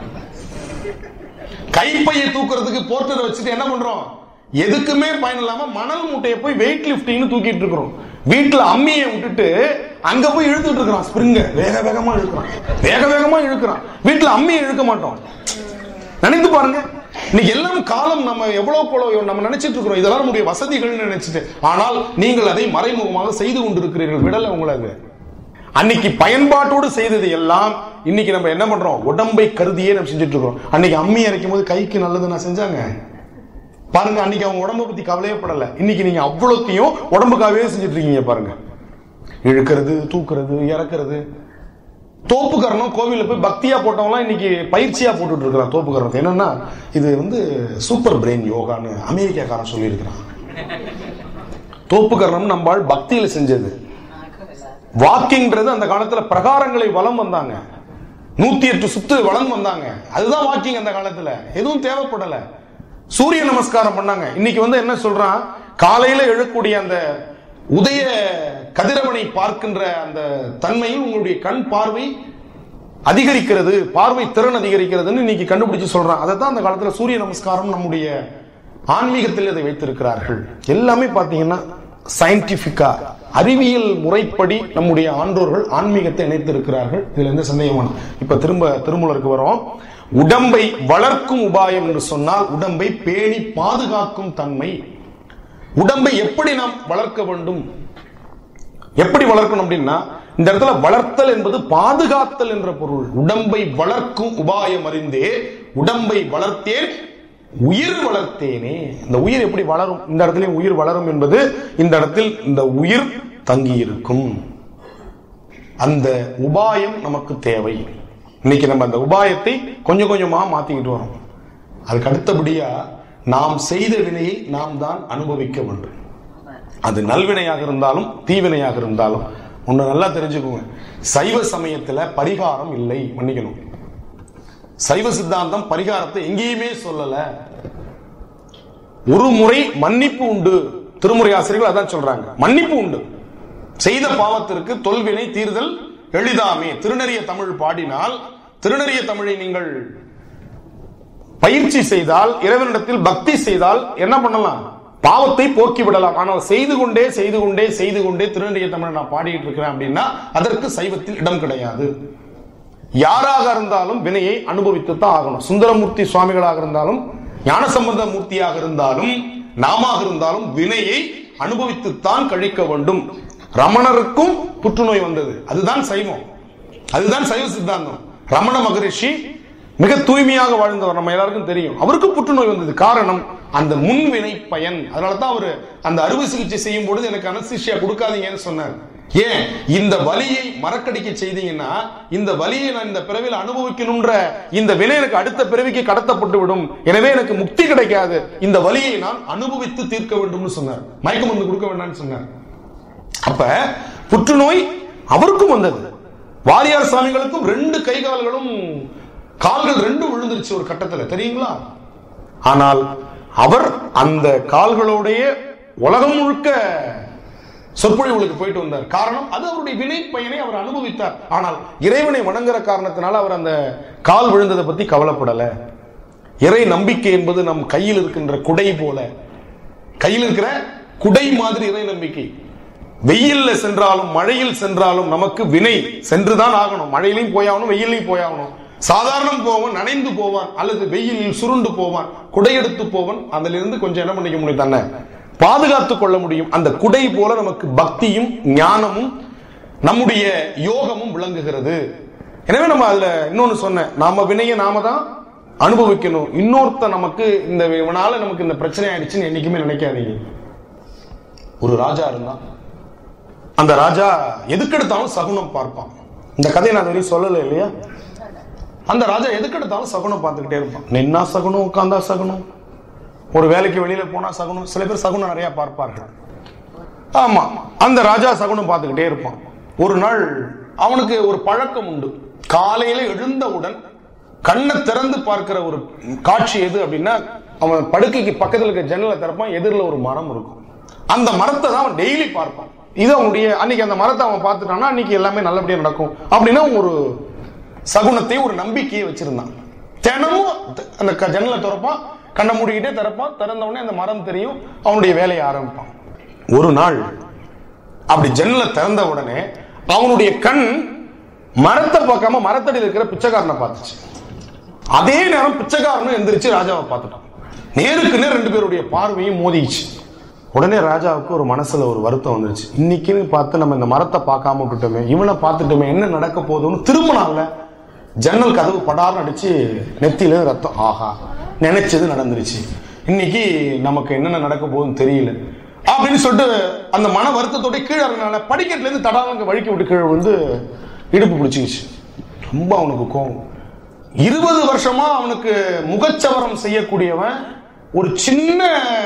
கைப்பையை தூக்குறதுக்கு போர்ட்டரை வச்சுட்டு என்ன பண்றோம் எதுக்குமே பயன் இல்லாம மணல் மூட்டையை போய் வெயிட் லிஃப்டிங்னு தூக்கிட்டு இருக்கிறோம் வீட்டுல அம்மியை விட்டுட்டு அங்க போய் இழுத்துட்டு இருக்கிறான் ஸ்பிரிங்க வேக வேகமா இழுக்கிறான் வேக வேகமா இழுக்கிறான் வீட்டுல அம்மியை இழுக்க மாட்டோம் நினைத்து பாருங்க இன்னைக்கு எல்லாம் காலம் நம்ம எவ்வளவு போல நம்ம நினைச்சிட்டு இருக்கிறோம் இதெல்லாம் நம்முடைய வசதிகள் நினைச்சிட்டு ஆனால் நீங்கள் அதை மறைமுகமாக செய்து கொண்டிருக்கிறீர்கள் விடல உங்களை அது அன்னைக்கு பயன்பாட்டோடு செய்தது எல்லாம் இன்னைக்கு நம்ம என்ன பண்றோம் உடம்பை கருதியே நம்ம செஞ்சுட்டு இருக்கோம் அன்னைக்கு அம்மி அரைக்கும் போது கைக்கு நல்லது நான் செஞ்சாங்க பாருங்க அன்னைக்கு அவங்க உடம்ப பத்தி கவலையே படல இன்னைக்கு நீங்க அவ்வளோத்தையும் உடம்புக்காகவே செஞ்சுட்டு இருக்கீங்க பாருங்க இழுக்கிறது தூக்குறது இறக்குறது தோப்புக்கரணம் கோவில்ல போய் பக்தியா போட்டவங்களாம் இன்னைக்கு பயிற்சியா போட்டுட்டு இருக்கிறான் தோப்புக்கரணத்தை என்னன்னா இது வந்து சூப்பர் பிரெயின் யோகான்னு அமெரிக்காக்காரன் சொல்லியிருக்கிறான் தோப்புக்கரணம் நம்மால் பக்தியில செஞ்சது வாக்கிங்ன்றது அந்த காலத்துல பிரகாரங்களை வலம் வந்தாங்க நூத்தி எட்டு சுத்து வளம் வந்தாங்க அதுதான் வாக்கிங் அந்த காலத்துல எதுவும் தேவைப்படல சூரிய நமஸ்காரம் பண்ணாங்க இன்னைக்கு வந்து என்ன சொல்றான் காலையில எழக்கூடிய அந்த உதய கதிரவனை பார்க்கின்ற அந்த தன்மையில் உங்களுடைய கண் பார்வை அதிகரிக்கிறது பார்வை திறன் அதிகரிக்கிறதுன்னு இன்னைக்கு கண்டுபிடிச்சு சொல்றான் அதை தான் அந்த காலத்துல சூரிய நமஸ்காரம் நம்முடைய ஆன்மீகத்தில் அதை வைத்திருக்கிறார்கள் எல்லாமே பாத்தீங்கன்னா சயின்டிபிக்கா அறிவியல் முறைப்படி நம்முடைய ஆன்றோர்கள் ஆன்மீகத்தை இணைத்திருக்கிறார்கள் இதுல எந்த சந்தேகமான இப்ப திரும்ப திருமூலருக்கு வரோம் உடம்பை வளர்க்கும் உபாயம் என்று சொன்னால் உடம்பை பேணி பாதுகாக்கும் தன்மை உடம்பை எப்படி நாம் வளர்க்க வேண்டும் எப்படி வளர்க்கணும் அப்படின்னா இந்த இடத்துல வளர்த்தல் என்பது பாதுகாத்தல் என்ற பொருள் உடம்பை வளர்க்கும் உபாயம் அறிந்தே உடம்பை வளர்த்தேன் உயிர் வளர்த்தேனே இந்த உயிர் எப்படி வளரும் இந்த இடத்துல உயிர் வளரும் என்பது இந்த இடத்தில் இந்த உயிர் தங்கி இருக்கும் அந்த உபாயம் நமக்கு தேவை இன்னைக்கு நம்ம அந்த உபாயத்தை கொஞ்சம் கொஞ்சமா மாத்திக்கிட்டு வரோம் அதுக்கு அடுத்தபடியா நாம் செய்த வினையை நாம் தான் அனுபவிக்க வேண்டும் அது நல்வினையாக இருந்தாலும் தீவினையாக இருந்தாலும் ஒண்ணு நல்லா தெரிஞ்சுக்கோங்க சைவ சமயத்துல பரிகாரம் இல்லை மன்னிக்கணும் சைவ சித்தாந்தம் பரிகாரத்தை எங்கேயுமே சொல்லல ஒரு முறை மன்னிப்பு உண்டு திருமுறை ஆசிரியர்கள் அதான் சொல்றாங்க மன்னிப்பு உண்டு செய்த பாவத்திற்கு தொல்வினை தீர்தல் எளிதாமே திருநறிய தமிழ் பாடினால் திருநறிய தமிழை நீங்கள் பயிற்சி செய்தால் இறைவனிடத்தில் பக்தி செய்தால் என்ன பண்ணலாம் பாவத்தை போக்கி விடலாம் ஆனால் செய்து கொண்டே செய்து கொண்டே செய்து கொண்டே திருநறிய தமிழ் நான் பாடிட்டு இருக்கிறேன் அப்படின்னா அதற்கு சைவத்தில் இடம் கிடையாது யாராக இருந்தாலும் வினையை அனுபவித்து தான் ஆகணும் சுந்தரமூர்த்தி சுவாமிகளாக இருந்தாலும் ஞானசம்பந்த மூர்த்தியாக இருந்தாலும் நாமாக இருந்தாலும் வினையை அனுபவித்துத்தான் கழிக்க வேண்டும் ரமணருக்கும் புற்றுநோய் வந்தது அதுதான் சைவம் அதுதான் சைவ சித்தாந்தம் ரமண மகரிஷி மிக தூய்மையாக வாழ்ந்தவர் நம்ம எல்லாருக்கும் தெரியும் அவருக்கு புற்றுநோய் வந்தது காரணம் அந்த முன்வினை பயன் அதனால தான் அவர் அந்த அறுவை சிகிச்சை செய்யும் பொழுது எனக்கு அனஸ்திஷியா கொடுக்காதீங்கன்னு சொன்னார் ஏன் இந்த வலியை மறக்கடிக்க செய்தீங்கன்னா இந்த வலியை நான் இந்த பிறவியில் அனுபவிக்கணும்ன்ற இந்த வினை எனக்கு அடுத்த பிறவிக்கு கடத்தப்பட்டு விடும் எனவே எனக்கு முக்தி கிடைக்காது இந்த வலியை நான் அனுபவித்து தீர்க்க வேண்டும்னு சொன்னார் மயக்க மருந்து கொடுக்க வேண்டாம்னு சொன்னார் அப்ப புற்றுநோய் அவருக்கும் வந்தது வாரியார் சாமிகளுக்கும் ரெண்டு கை கால்களும் கால்கள் ரெண்டும் விழுந்துருச்சு ஒரு கட்டத்துல தெரியுங்களா ஆனால் அவர் அந்த கால்களோடைய உலகம் முழுக்க சொற்பொழிவுகளுக்கு போயிட்டு வந்தார் காரணம் அது அவருடைய வினை பயனை அவர் அனுபவித்தார் ஆனால் இறைவனை வணங்குற காரணத்தினால அவர் அந்த கால் விழுந்ததை பத்தி கவலைப்படல இறை நம்பிக்கை என்பது நம் கையில் இருக்கின்ற குடை போல கையில் இருக்கிற குடை மாதிரி இறை நம்பிக்கை வெயில்ல சென்றாலும் மழையில் சென்றாலும் நமக்கு வினை சென்றுதான் ஆகணும் மழையிலையும் போயாகணும் வெயிலையும் போயாகணும் சாதாரணம் போவான் நனைந்து போவான் அல்லது வெயிலில் சுருண்டு போவான் குடையெடுத்து போவான் அதுல இருந்து கொஞ்சம் என்ன பண்ணிக்க முடியும் தன்னை பாதுகாத்துக் கொள்ள முடியும் அந்த குடை போல நமக்கு பக்தியும் ஞானமும் நம்முடைய யோகமும் விளங்குகிறது எனவே நம்ம அதுல இன்னொன்னு சொன்னேன் நாம வினைய நாம தான் அனுபவிக்கணும் இன்னொருத்த நமக்கு இந்த இவனால நமக்கு இந்த பிரச்சனை ஆயிடுச்சுன்னு என்னைக்குமே நினைக்காதீங்க ஒரு ராஜா இருந்தான் அந்த ராஜா எதுக்கெடுத்தாலும் சகுனம் பார்ப்பான் இந்த கதையை நான் வரையும் சொல்லலை இல்லையா அந்த ராஜா எதுக்கெடுத்தாலும் சகுனம் பார்த்துக்கிட்டே இருப்பான் நின்னா சகுனம் உட்கார்ந்தா சகுனம் ஒரு வேலைக்கு வெளியில போனா சகுனம் சில பேர் சகுனம் நிறைய பார்ப்பார்கள் ஆமா அந்த ராஜா சகுனம் பார்த்துக்கிட்டே இருப்பான் ஒரு நாள் அவனுக்கு ஒரு பழக்கம் உண்டு காலையில எழுந்தவுடன் கண்ணை திறந்து பார்க்கிற ஒரு காட்சி எது அப்படின்னா அவன் படுக்கைக்கு பக்கத்துல இருக்க ஜன்னலை திறப்பான் எதிரில் ஒரு மரம் இருக்கும் அந்த மரத்தை தான் அவன் டெய்லி பார்ப்பான் இது அவனுடைய அன்னைக்கு அந்த மரத்தை அவன் பார்த்துட்டான்னா அன்னைக்கு எல்லாமே நல்லபடியா நடக்கும் அப்படின்னா ஒரு சகுனத்தை ஒரு நம்பிக்கையை வச்சிருந்தான் தினமும் அந்த க- ஜன்னலை திறப்பான் கண்ணை மூடிக்கிட்டே திறப்பான் திறந்த உடனே அந்த மரம் தெரியும் அவனுடைய வேலையை ஆரம்பிப்பான் ஒரு நாள் அப்படி ஜன்னலை திறந்த உடனே அவனுடைய கண் மரத்தை பார்க்காம மரத்தடியில் இருக்கிற பிச்சைக்காரனை பார்த்துச்சு அதே நேரம் பிச்சைக்காரனும் எந்திரிச்சு ராஜாவை பார்த்துட்டான் நேருக்கு நேர் ரெண்டு பேருடைய பார்வையும் மோதிச்சு உடனே ராஜாவுக்கு ஒரு மனசுல ஒரு வருத்தம் வந்துருச்சு இன்னைக்குன்னு பார்த்து நம்ம இந்த மரத்தை பார்க்காம விட்டுட்டோமே இவனை பார்த்துட்டோமே என்ன நடக்க போகுதுன்னு திரும்பினால ஜன்னல் கதவு படார்னு அடிச்சு நெத்தியில ரத்தம் ஆஹா நினைச்சது நடந்துருச்சு இன்னைக்கு நமக்கு என்னென்ன நடக்க போகுதுன்னு தெரியல அப்படின்னு சொல்லிட்டு அந்த மன வருத்தத்தோட கீழே இறங்கினால படிக்கட்டுல இருந்து தடாலங்க வழுக்கி விட்டு கீழே வந்து இடுப்பு பிடிச்சிக்கிச்சு ரொம்ப அவனுக்கு கோவம் இருபது வருஷமா அவனுக்கு முகச்சவரம் செய்யக்கூடியவன் ஒரு சின்ன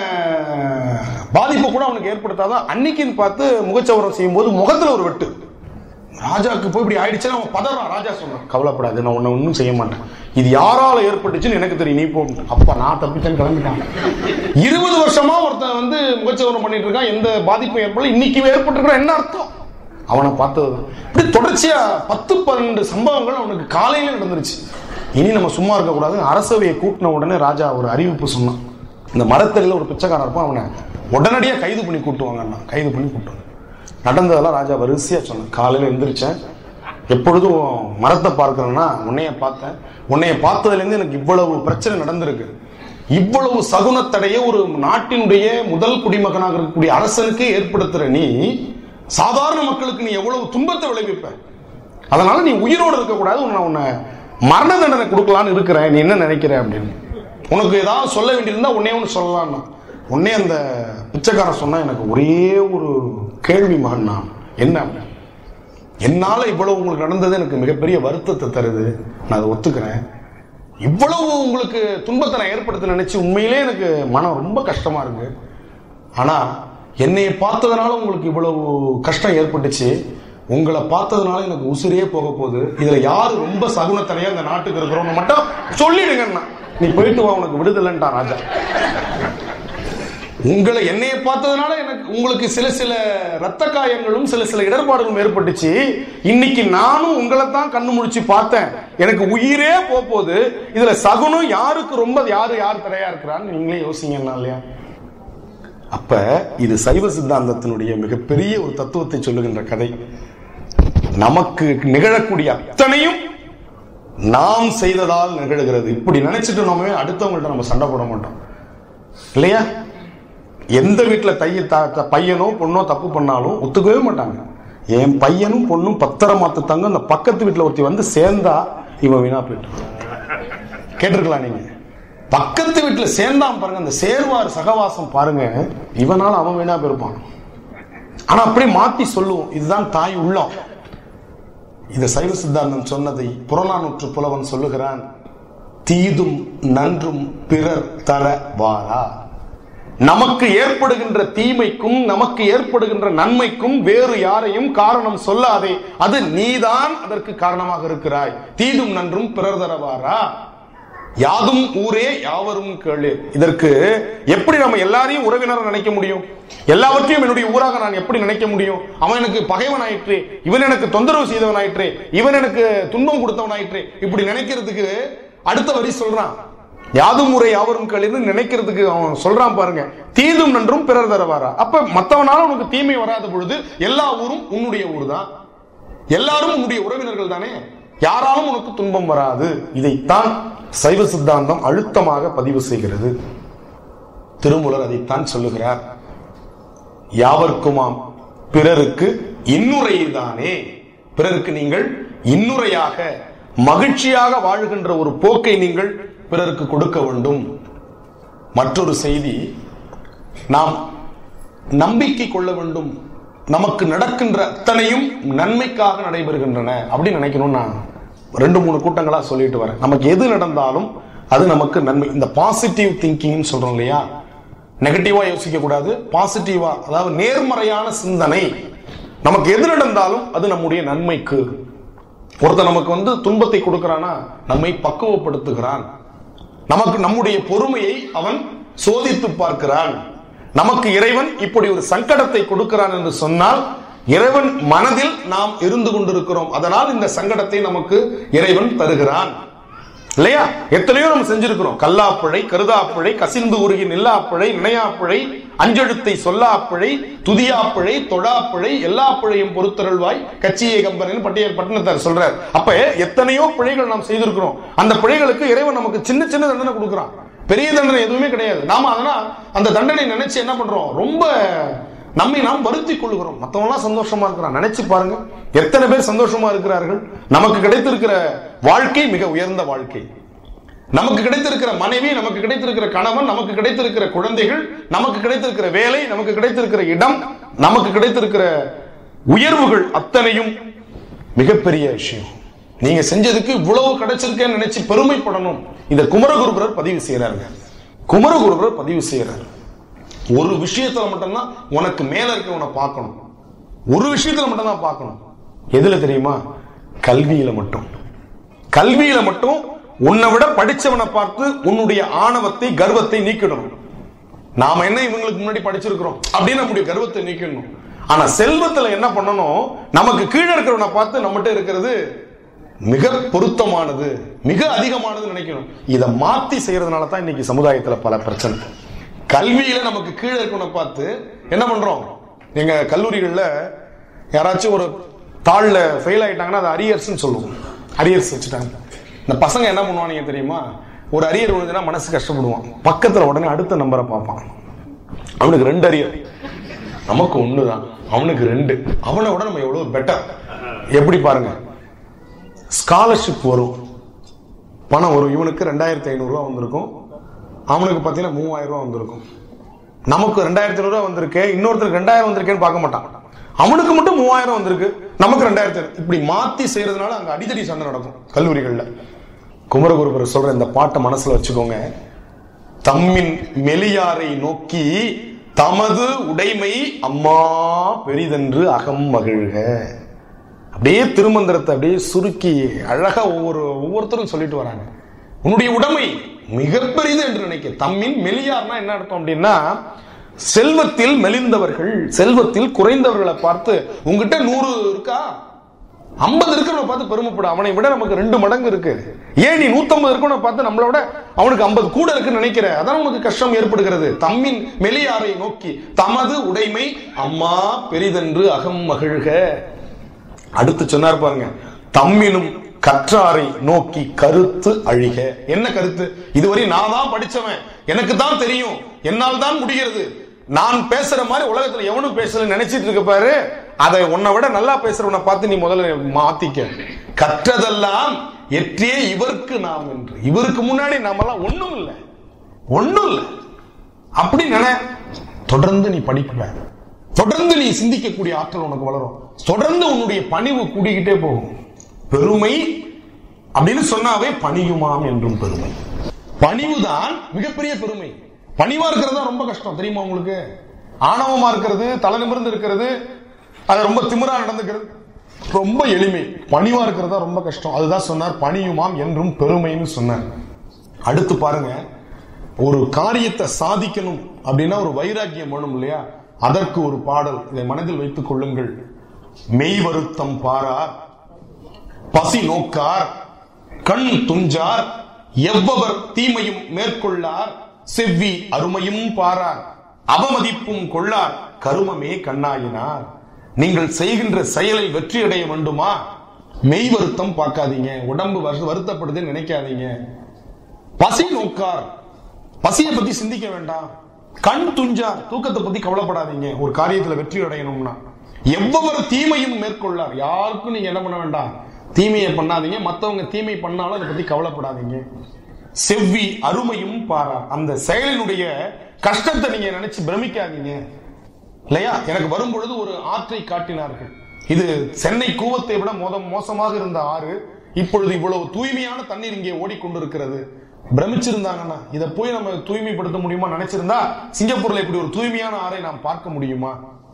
பாதிப்பு கூட அவனுக்கு ஏற்படுத்தாதான் அன்னைக்குன்னு பார்த்து முகச்சவரம் செய்யும் போது முகத்துல ஒரு வெட்டு ராஜாக்கு போய் இப்படி ஆயிடுச்சுன்னா அவன் பதறான் ராஜா சொல்றான் கவலைப்படாது நான் உன்னை ஒன்றும் செய்ய மாட்டேன் இது யாரால ஏற்பட்டுச்சுன்னு எனக்கு தெரியும் நீ போ அப்ப நான் தப்பிச்சேன்னு கிளம்பிட்டான் இருபது வருஷமா ஒருத்தன் வந்து முகச்சவரம் பண்ணிட்டு இருக்கான் எந்த பாதிப்பும் ஏற்படல இன்னைக்கு ஏற்பட்டிருக்கிற என்ன அர்த்தம் அவனை பார்த்தது இப்படி தொடர்ச்சியா பத்து பன்னெண்டு சம்பவங்கள் அவனுக்கு காலையில நடந்துருச்சு இனி நம்ம சும்மா இருக்கக்கூடாதுன்னு அரசவையை கூட்டின உடனே ராஜா ஒரு அறிவிப்பு சொன்னான் இந்த மரத்தடியில் ஒரு பிச்சைக்காரன் இருப்பான் அவனை உடனடியாக கைது பண்ணி கூட்டுவாங்கண்ணா கைது பண்ணி கூட்டுவாங்க நடந்ததெல்லாம் ராஜா வரிசையா சொன்னான் காலையில எந்திரிச்சேன் எப்பொழுதும் மரத்தை பார்க்கறேன்னா உன்னைய பார்த்தேன் உன்னைய பார்த்ததுலேருந்து எனக்கு இவ்வளவு பிரச்சனை நடந்திருக்கு இவ்வளவு சகுனத்தடைய ஒரு நாட்டினுடைய முதல் குடிமகனாக இருக்கக்கூடிய அரசனுக்கு ஏற்படுத்துற நீ சாதாரண மக்களுக்கு நீ எவ்வளவு துன்பத்தை விளைவிப்ப அதனால நீ உயிரோடு இருக்கக்கூடாது உன்னை உன்னை மரண தண்டனை கொடுக்கலான்னு இருக்கிறேன் நீ என்ன நினைக்கிற அப்படின்னு உனக்கு ஏதாவது சொல்ல வேண்டியிருந்தா உன்னே ஒன்று சொல்லலாம்னா உன்னே அந்த பிச்சைக்காரன் சொன்னா எனக்கு ஒரே ஒரு கேள்வி மகன் நான் என்ன அப்படின்னு. என்னால இவ்வளவு உங்களுக்கு நடந்தது எனக்கு மிகப்பெரிய வருத்தத்தை தருது நான் அதை ஒத்துக்கிறேன் இவ்வளவு உங்களுக்கு துன்பத்தை நான் ஏற்படுத்த நினைச்சு உண்மையிலே எனக்கு மனம் ரொம்ப கஷ்டமா இருக்கு ஆனா என்னைய பார்த்ததுனால உங்களுக்கு இவ்வளவு கஷ்டம் ஏற்பட்டுச்சு உங்களை பார்த்ததுனால எனக்கு உசிரியே போக போகுது இதுல யாரு ரொம்ப சகுனத்தனையா இந்த நாட்டுக்கு இருக்கிறவங்க மட்டும் சொல்லிடுங்கண்ணா நீ போயிட்டு வா உனக்கு விடுதலைன்ட்டான் ராஜா உங்களை என்னைய பார்த்ததுனால எனக்கு உங்களுக்கு சில சில ரத்த காயங்களும் சில சில இடர்பாடுகளும் ஏற்பட்டுச்சு இன்னைக்கு நானும் உங்களை தான் கண்ணு முழிச்சு பார்த்தேன் எனக்கு உயிரே போக போகுது இதுல சகுனம் யாருக்கு ரொம்ப யாரு யார் தடையா இருக்கிறான்னு நீங்களே யோசிங்கன்னா இல்லையா அப்ப இது சைவ சித்தாந்தத்தினுடைய மிகப்பெரிய ஒரு தத்துவத்தை சொல்லுகின்ற கதை நமக்கு நிகழக்கூடிய அத்தனையும் நாம் செய்ததால் நிகழுகிறது இப்படி நினைச்சிட்டு நாம அடுத்தவங்கள்ட்ட நம்ம சண்டை போட மாட்டோம் இல்லையா எந்த வீட்டுல தைய த- த- பையனோ பொண்ணோ தப்பு பண்ணாலும் ஒத்துக்கவே மாட்டாங்க என் பையனும் பொண்ணும் பத்திரமாத்து தங்க அந்த பக்கத்து வீட்டுல ஒருத்தி வந்து சேர்ந்தா இவன் வீணா போயிட்டான் கேட்டிருக்கலாம் நீங்க பக்கத்து வீட்டுல சேர்ந்தான் பாருங்க அந்த சேர்வார் சகவாசம் பாருங்க இவனால அவன் வீணா போயிருப்பான் ஆனா அப்படியே மாத்தி சொல்லுவோம் இதுதான் தாய் உள்ளம் இந்த சைவ சித்தாந்தம் சொன்னதை புறநானூற்று புலவன் சொல்லுகிறான் தீதும் நன்றும் பிறர் தர வாரா நமக்கு ஏற்படுகின்ற தீமைக்கும் நமக்கு ஏற்படுகின்ற நன்மைக்கும் வேறு யாரையும் காரணம் சொல்லாதே அது நீதான் அதற்கு காரணமாக இருக்கிறாய் தீதும் நன்றும் பிறர் தரவாரா யாதும் ஊரே யாவரும் கேளு இதற்கு எப்படி நம்ம எல்லாரையும் உறவினரை நினைக்க முடியும் எல்லாவற்றையும் என்னுடைய ஊராக நான் எப்படி நினைக்க முடியும் அவன் எனக்கு பகைவன் ஆயிற்று இவன் எனக்கு தொந்தரவு செய்தவன் ஆயிற்று இவன் எனக்கு துன்பம் கொடுத்தவன் ஆயிற்று இப்படி நினைக்கிறதுக்கு அடுத்த வரி சொல்றான் யாதும் முறை யாவரும் கேளுன்னு நினைக்கிறதுக்கு அவன் சொல்றான் பாருங்க தீதும் நன்றும் பிறர் தரவாரா அப்ப மத்தவனால உனக்கு தீமை வராத பொழுது எல்லா ஊரும் உன்னுடைய ஊர் தான் எல்லாரும் உன்னுடைய உறவினர்கள் தானே யாராலும் உனக்கு துன்பம் வராது இதைத்தான் சைவ சித்தாந்தம் அழுத்தமாக பதிவு செய்கிறது திருமூலர் அதைத்தான் சொல்லுகிறார் யாவர்க்குமாம் பிறருக்கு இன்னுரைதானே பிறருக்கு நீங்கள் இன்னுரையாக மகிழ்ச்சியாக வாழ்கின்ற ஒரு போக்கை நீங்கள் பிறருக்கு கொடுக்க வேண்டும் மற்றொரு செய்தி நாம் நம்பிக்கை கொள்ள வேண்டும் நமக்கு நடக்கின்ற அத்தனையும் நன்மைக்காக நடைபெறுகின்றன அப்படின்னு நினைக்கணும் நான் ரெண்டு மூணு கூட்டங்களா சொல்லிட்டு வரேன் நமக்கு எது நடந்தாலும் அது நமக்கு நன்மை இந்த பாசிட்டிவ் திங்கிங் சொல்றோம் இல்லையா நெகட்டிவா யோசிக்க கூடாது பாசிட்டிவா அதாவது நேர்மறையான சிந்தனை நமக்கு எது நடந்தாலும் அது நம்முடைய நன்மைக்கு ஒருத்தன் நமக்கு வந்து துன்பத்தை கொடுக்கிறானா நம்மை பக்குவப்படுத்துகிறான் நமக்கு நம்முடைய பொறுமையை அவன் சோதித்து பார்க்கிறான் நமக்கு இறைவன் இப்படி ஒரு சங்கடத்தை கொடுக்கிறான் என்று சொன்னால் இறைவன் மனதில் நாம் இருந்து கொண்டிருக்கிறோம் அதனால் இந்த சங்கடத்தை நமக்கு இறைவன் தருகிறான் இல்லையா எத்தனையோ நம்ம செஞ்சிருக்கிறோம் கல்லாப்பிழை கருதாப்பிழை கசிந்து உருகி நில்லாப்பிழை நினையாப்பிழை அஞ்செழுத்தை சொல்லாப்பிழை துதியாப்பிழை தொடாப்பிழை எல்லா பிழையும் பொறுத்தருள்வாய் கச்சியை கம்பனின் பட்டியல் பட்டினத்தார் சொல்றார் அப்ப எத்தனையோ பிழைகள் நாம் செய்திருக்கிறோம் அந்த பிழைகளுக்கு இறைவன் நமக்கு சின்ன சின்ன தண்டனை கொடுக்கிறான் பெரிய தண்டனை எதுவுமே கிடையாது நாம அதனால் அந்த தண்டனை நினைச்சு என்ன பண்றோம் ரொம்ப நம்மை நாம் வருத்தி கொள்ளுகிறோம் மத்தவங்களாம் சந்தோஷமா இருக்கிறான் நினைச்சு பாருங்க எத்தனை பேர் சந்தோஷமா இருக்கிறார்கள் நமக்கு கிடைத்திருக்கிற வாழ்க்கை மிக உயர்ந்த வாழ்க்கை நமக்கு கிடைத்திருக்கிற மனைவி நமக்கு கிடைத்திருக்கிற கணவன் நமக்கு கிடைத்திருக்கிற குழந்தைகள் நமக்கு கிடைத்திருக்கிற வேலை நமக்கு கிடைத்திருக்கிற இடம் நமக்கு கிடைத்திருக்கிற உயர்வுகள் அத்தனையும் மிகப்பெரிய விஷயம் நீங்க செஞ்சதுக்கு இவ்வளவு கிடைச்சிருக்கேன்னு நினைச்சு பெருமைப்படணும் இந்த குமரகுருபரர் பதிவு செய்யறாருங்க குமரகுருபரர் பதிவு செய்யறாரு ஒரு விஷயத்துல மட்டும்தான் உனக்கு மேல இருக்கவனை பார்க்கணும் ஒரு விஷயத்துல மட்டும்தான் பார்க்கணும் எதுல தெரியுமா கல்வியில மட்டும் கல்வியில மட்டும் உன்னை விட படிச்சவனை பார்த்து உன்னுடைய ஆணவத்தை கர்வத்தை நீக்கிடணும் நாம என்ன இவங்களுக்கு முன்னாடி படிச்சிருக்கிறோம் அப்படின்னு நம்முடைய கர்வத்தை நீக்கணும் ஆனா செல்வத்துல என்ன பண்ணணும் நமக்கு கீழே இருக்கிறவனை பார்த்து நம்மகிட்ட இருக்கிறது மிக பொருத்தமானது மிக அதிகமானது நினைக்கணும் இதை மாத்தி செய்யறதுனால தான் இன்னைக்கு சமுதாயத்துல பல பிரச்சனை கல்வியில நமக்கு கீழே இருக்கவனை பார்த்து என்ன பண்றோம் எங்க கல்லூரிகள்ல யாராச்சும் ஒரு தாள்ல ஃபெயில் ஆயிட்டாங்கன்னா அது அரியர்ஸ்னு சொல்லுவோம் அரியர்ஸ் வச்சுட்டாங்க இந்த பசங்க என்ன பண்ணுவானுங்க தெரியுமா ஒரு அரியர் விழுந்துன்னா மனசு கஷ்டப்படுவான் பக்கத்துல உடனே அடுத்த நம்பரை பார்ப்பான் அவனுக்கு ரெண்டு அரியர் நமக்கு ஒண்ணுதான் அவனுக்கு ரெண்டு அவனை விட நம்ம எவ்வளவு பெட்டர் எப்படி பாருங்க ஸ்காலர்ஷிப் வரும் பணம் வரும் இவனுக்கு ரெண்டாயிரத்தி ஐநூறு ரூபா வந்திருக்கும் அவனுக்கு பார்த்தீங்கன்னா மூவாயிரம் ரூபா வந்திருக்கும் நமக்கு ரெண்டாயிரத்தி ஐநூறு ரூபா வந்திருக்கு இன்னொருத்தருக்கு ரெண்டாயிரம் வந்திருக்கேன்னு பார்க்க மாட்டான் அவனுக்கு மட்டும் மூவாயிரம் வந்திருக்கு நமக்கு ரெண்டாயிரத்தி இப்படி மாத்தி செய்யறதுனால அங்க அடிதடி சண்டை நடக்கும் கல்லூரிகள்ல குமரகுருபர் சொல்ற இந்த பாட்டை மனசுல வச்சுக்கோங்க தம்மின் மெலியாரை நோக்கி தமது உடைமை அம்மா பெரிதென்று அகம் மகிழ்க அப்படியே திருமந்திரத்தை அப்படியே சுருக்கி அழகா ஒவ்வொரு ஒவ்வொருத்தரும் சொல்லிட்டு வராங்க உன்னுடைய உடைமை மிகப்பெரிது என்று நினைக்க தம்மின் மெலியார்னா என்ன அர்த்தம் அப்படின்னா செல்வத்தில் மெலிந்தவர்கள் செல்வத்தில் குறைந்தவர்களை பார்த்து உங்ககிட்ட நூறு இருக்கா ஐம்பது இருக்கிறவனை பார்த்து பெருமைப்பட அவனை விட நமக்கு ரெண்டு மடங்கு இருக்கு ஏன் நீ நூத்தம்பது இருக்கவனை பார்த்து நம்மளை விட அவனுக்கு ஐம்பது கூட இருக்குன்னு நினைக்கிற அதான் உனக்கு கஷ்டம் ஏற்படுகிறது தம்மின் மெலியாரை நோக்கி தமது உடைமை அம்மா பெரிதென்று அகம் மகிழ்க அடுத்து சொன்னார் பாருங்க தம்மினும் கற்றாரை நோக்கி கருத்து அழிக என்ன கருத்து இதுவரை நான் தான் படிச்சவன் எனக்கு தான் தெரியும் என்னால் தான் முடிகிறது நான் பேசுற மாதிரி உலகத்துல எவனும் பேசல நினைச்சிட்டு இருக்க பாரு அதை உன்னை விட நல்லா பேசுறவனை பார்த்து நீ முதல்ல மாத்திக்க கற்றதெல்லாம் எற்றே இவருக்கு நாம் என்று இவருக்கு முன்னாடி நாமெல்லாம் ஒண்ணும் இல்லை ஒண்ணும் இல்லை அப்படி நினை தொடர்ந்து நீ படிப்ப தொடர்ந்து நீ சிந்திக்கக்கூடிய ஆற்றல் உனக்கு வளரும் தொடர்ந்து உன்னுடைய பணிவு கூடிக்கிட்டே போகும் பெருமை அப்படின்னு சொன்னாவே பணியுமாம் என்றும் பெருமை பணிவுதான் மிகப்பெரிய பெருமை பணிவா இருக்கிறது தான் ரொம்ப கஷ்டம் தெரியுமா உங்களுக்கு ஆணவமா இருக்கிறது தலை நிமிர்ந்து இருக்கிறது அது ரொம்ப திமிரா நடந்துக்கிறது ரொம்ப எளிமை பணிவா இருக்கிறது தான் ரொம்ப கஷ்டம் அதுதான் சொன்னார் பணியுமாம் என்றும் பெருமைன்னு சொன்னார் அடுத்து பாருங்க ஒரு காரியத்தை சாதிக்கணும் அப்படின்னா ஒரு வைராக்கியம் வேணும் இல்லையா அதற்கு ஒரு பாடல் இதை மனதில் வைத்துக் கொள்ளுங்கள் மெய் வருத்தம் பாரார் பசி நோக்கார் கண் துஞ்சார் எவ்வவர் தீமையும் மேற்கொள்ளார் செவ்வி அருமையும் பாரார் அவமதிப்பும் கொள்ளார் கருமமே கண்ணாயினார் நீங்கள் செய்கின்ற செயலில் வெற்றி அடைய வேண்டுமா மெய் வருத்தம் பார்க்காதீங்க உடம்பு வருத்த- வருத்தப்படுதுன்னு நினைக்காதீங்க பசி நோக்கார் பசியை பத்தி சிந்திக்க வேண்டாம் கண் துஞ்சார் தூக்கத்தை பத்தி கவலைப்படாதீங்க ஒரு காரியத்துல வெற்றி அடையணும்னா எவ்வளவு தீமையும் மேற்கொள்ளார் யாருக்கும் நீங்க என்ன பண்ண வேண்டாம் தீமையை பண்ணாதீங்க மத்தவங்க தீமை பண்ணாலும் அதை பத்தி கவலைப்படாதீங்க செவ்வி அருமையும் பாரார் அந்த செயலினுடைய கஷ்டத்தை நீங்க நினைச்சு பிரமிக்காதீங்க இல்லையா எனக்கு வரும் பொழுது ஒரு ஆற்றை காட்டினார்கள் இது சென்னை கூவத்தை விட மோத மோசமாக இருந்த ஆறு இப்பொழுது இவ்வளவு தூய்மையான தண்ணீர் இங்கே ஓடிக்கொண்டிருக்கிறது பிரமிச்சிருந்தாங்கன்னா இதை போய் நம்ம தூய்மைப்படுத்த முடியுமா நினைச்சிருந்தா சிங்கப்பூர்ல இப்படி ஒரு தூய்மையான ஆறை நாம் பார்க்க முடியுமா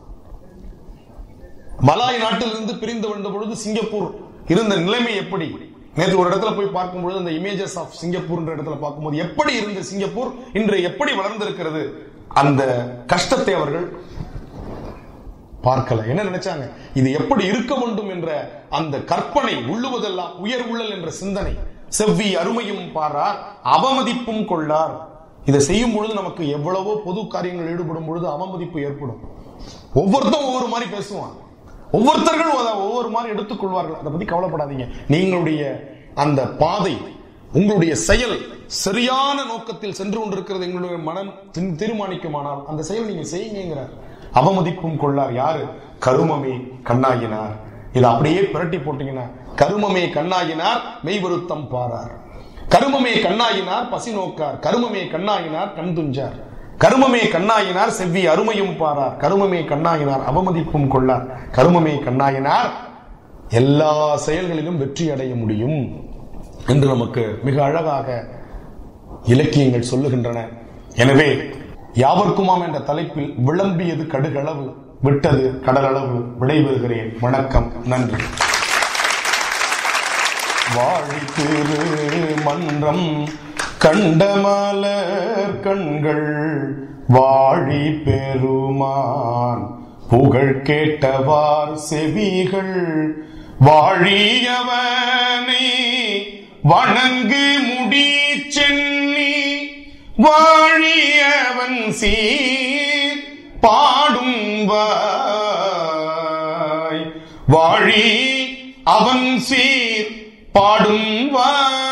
மலாய் நாட்டிலிருந்து பிரிந்து வந்த பொழுது சிங்கப்பூர் இருந்த நிலைமை எப்படி நேற்று ஒரு இடத்துல போய் பார்க்கும் பொழுது அந்த இமேஜஸ் ஆஃப் சிங்கப்பூர் இடத்துல பார்க்கும்போது எப்படி இருந்த சிங்கப்பூர் இன்று எப்படி வளர்ந்திருக்கிறது அந்த கஷ்டத்தை அவர்கள் பார்க்கல என்ன நினைச்சாங்க இது எப்படி இருக்க வேண்டும் என்ற அந்த கற்பனை உள்ளுவதெல்லாம் உயர் உள்ளல் என்ற சிந்தனை செவ்வி அருமையும் பாரார் அவமதிப்பும் கொள்ளார் இதை செய்யும் பொழுது நமக்கு எவ்வளவோ பொது காரியங்கள் ஈடுபடும் பொழுது அவமதிப்பு ஏற்படும் ஒவ்வொருத்தரும் ஒவ்வொரு மாதிரி பேசுவான் ஒவ்வொருத்தர்களும் அதை ஒவ்வொரு மாதிரி எடுத்துக்கொள்வார்கள் அதை பத்தி கவலைப்படாதீங்க நீங்களுடைய அந்த பாதை உங்களுடைய செயல் சரியான நோக்கத்தில் சென்று கொண்டிருக்கிறது எங்களுடைய மனம் தீ- தீர்மானிக்குமானால் அந்த செயல் நீங்க செய்யுங்கிறார் அவமதிப்பும் கொள்ளார் யாரு கருமமே கண்ணாயினார் இதை அப்படியே புரட்டி போட்டீங்கன்னா கருமமே கண்ணாயினார் மெய் வருத்தம் பாரார் கருமமே கண்ணாயினார் பசி நோக்கார் கருமமே கண்ணாயினார் கண் துஞ்சார் கருமமே கண்ணாயினார் செவ்வி அருமையும் பாரார் கருமமே கண்ணாயினார் அவமதிப்பும் கொள்ளார் கருமமே கண்ணாயினார் எல்லா செயல்களிலும் வெற்றி அடைய முடியும் என்று நமக்கு மிக அழகாக இலக்கியங்கள் சொல்லுகின்றன எனவே யாவர்க்குமாம் என்ற தலைப்பில் விளம்பியது கடுகளவு விட்டது கடலளவு விடைபெறுகிறேன் வணக்கம் நன்றி வாழி திரு மன்றம் கண்டமலர் கண்கள் வாழி பெருமான் புகழ் கேட்டவார் செவிகள் வாழியவனை வணங்கு முடி சென்னி வாழியவன் சீர் பாடும் வாய் வாழி அவன் சீர் பாடும் வாய்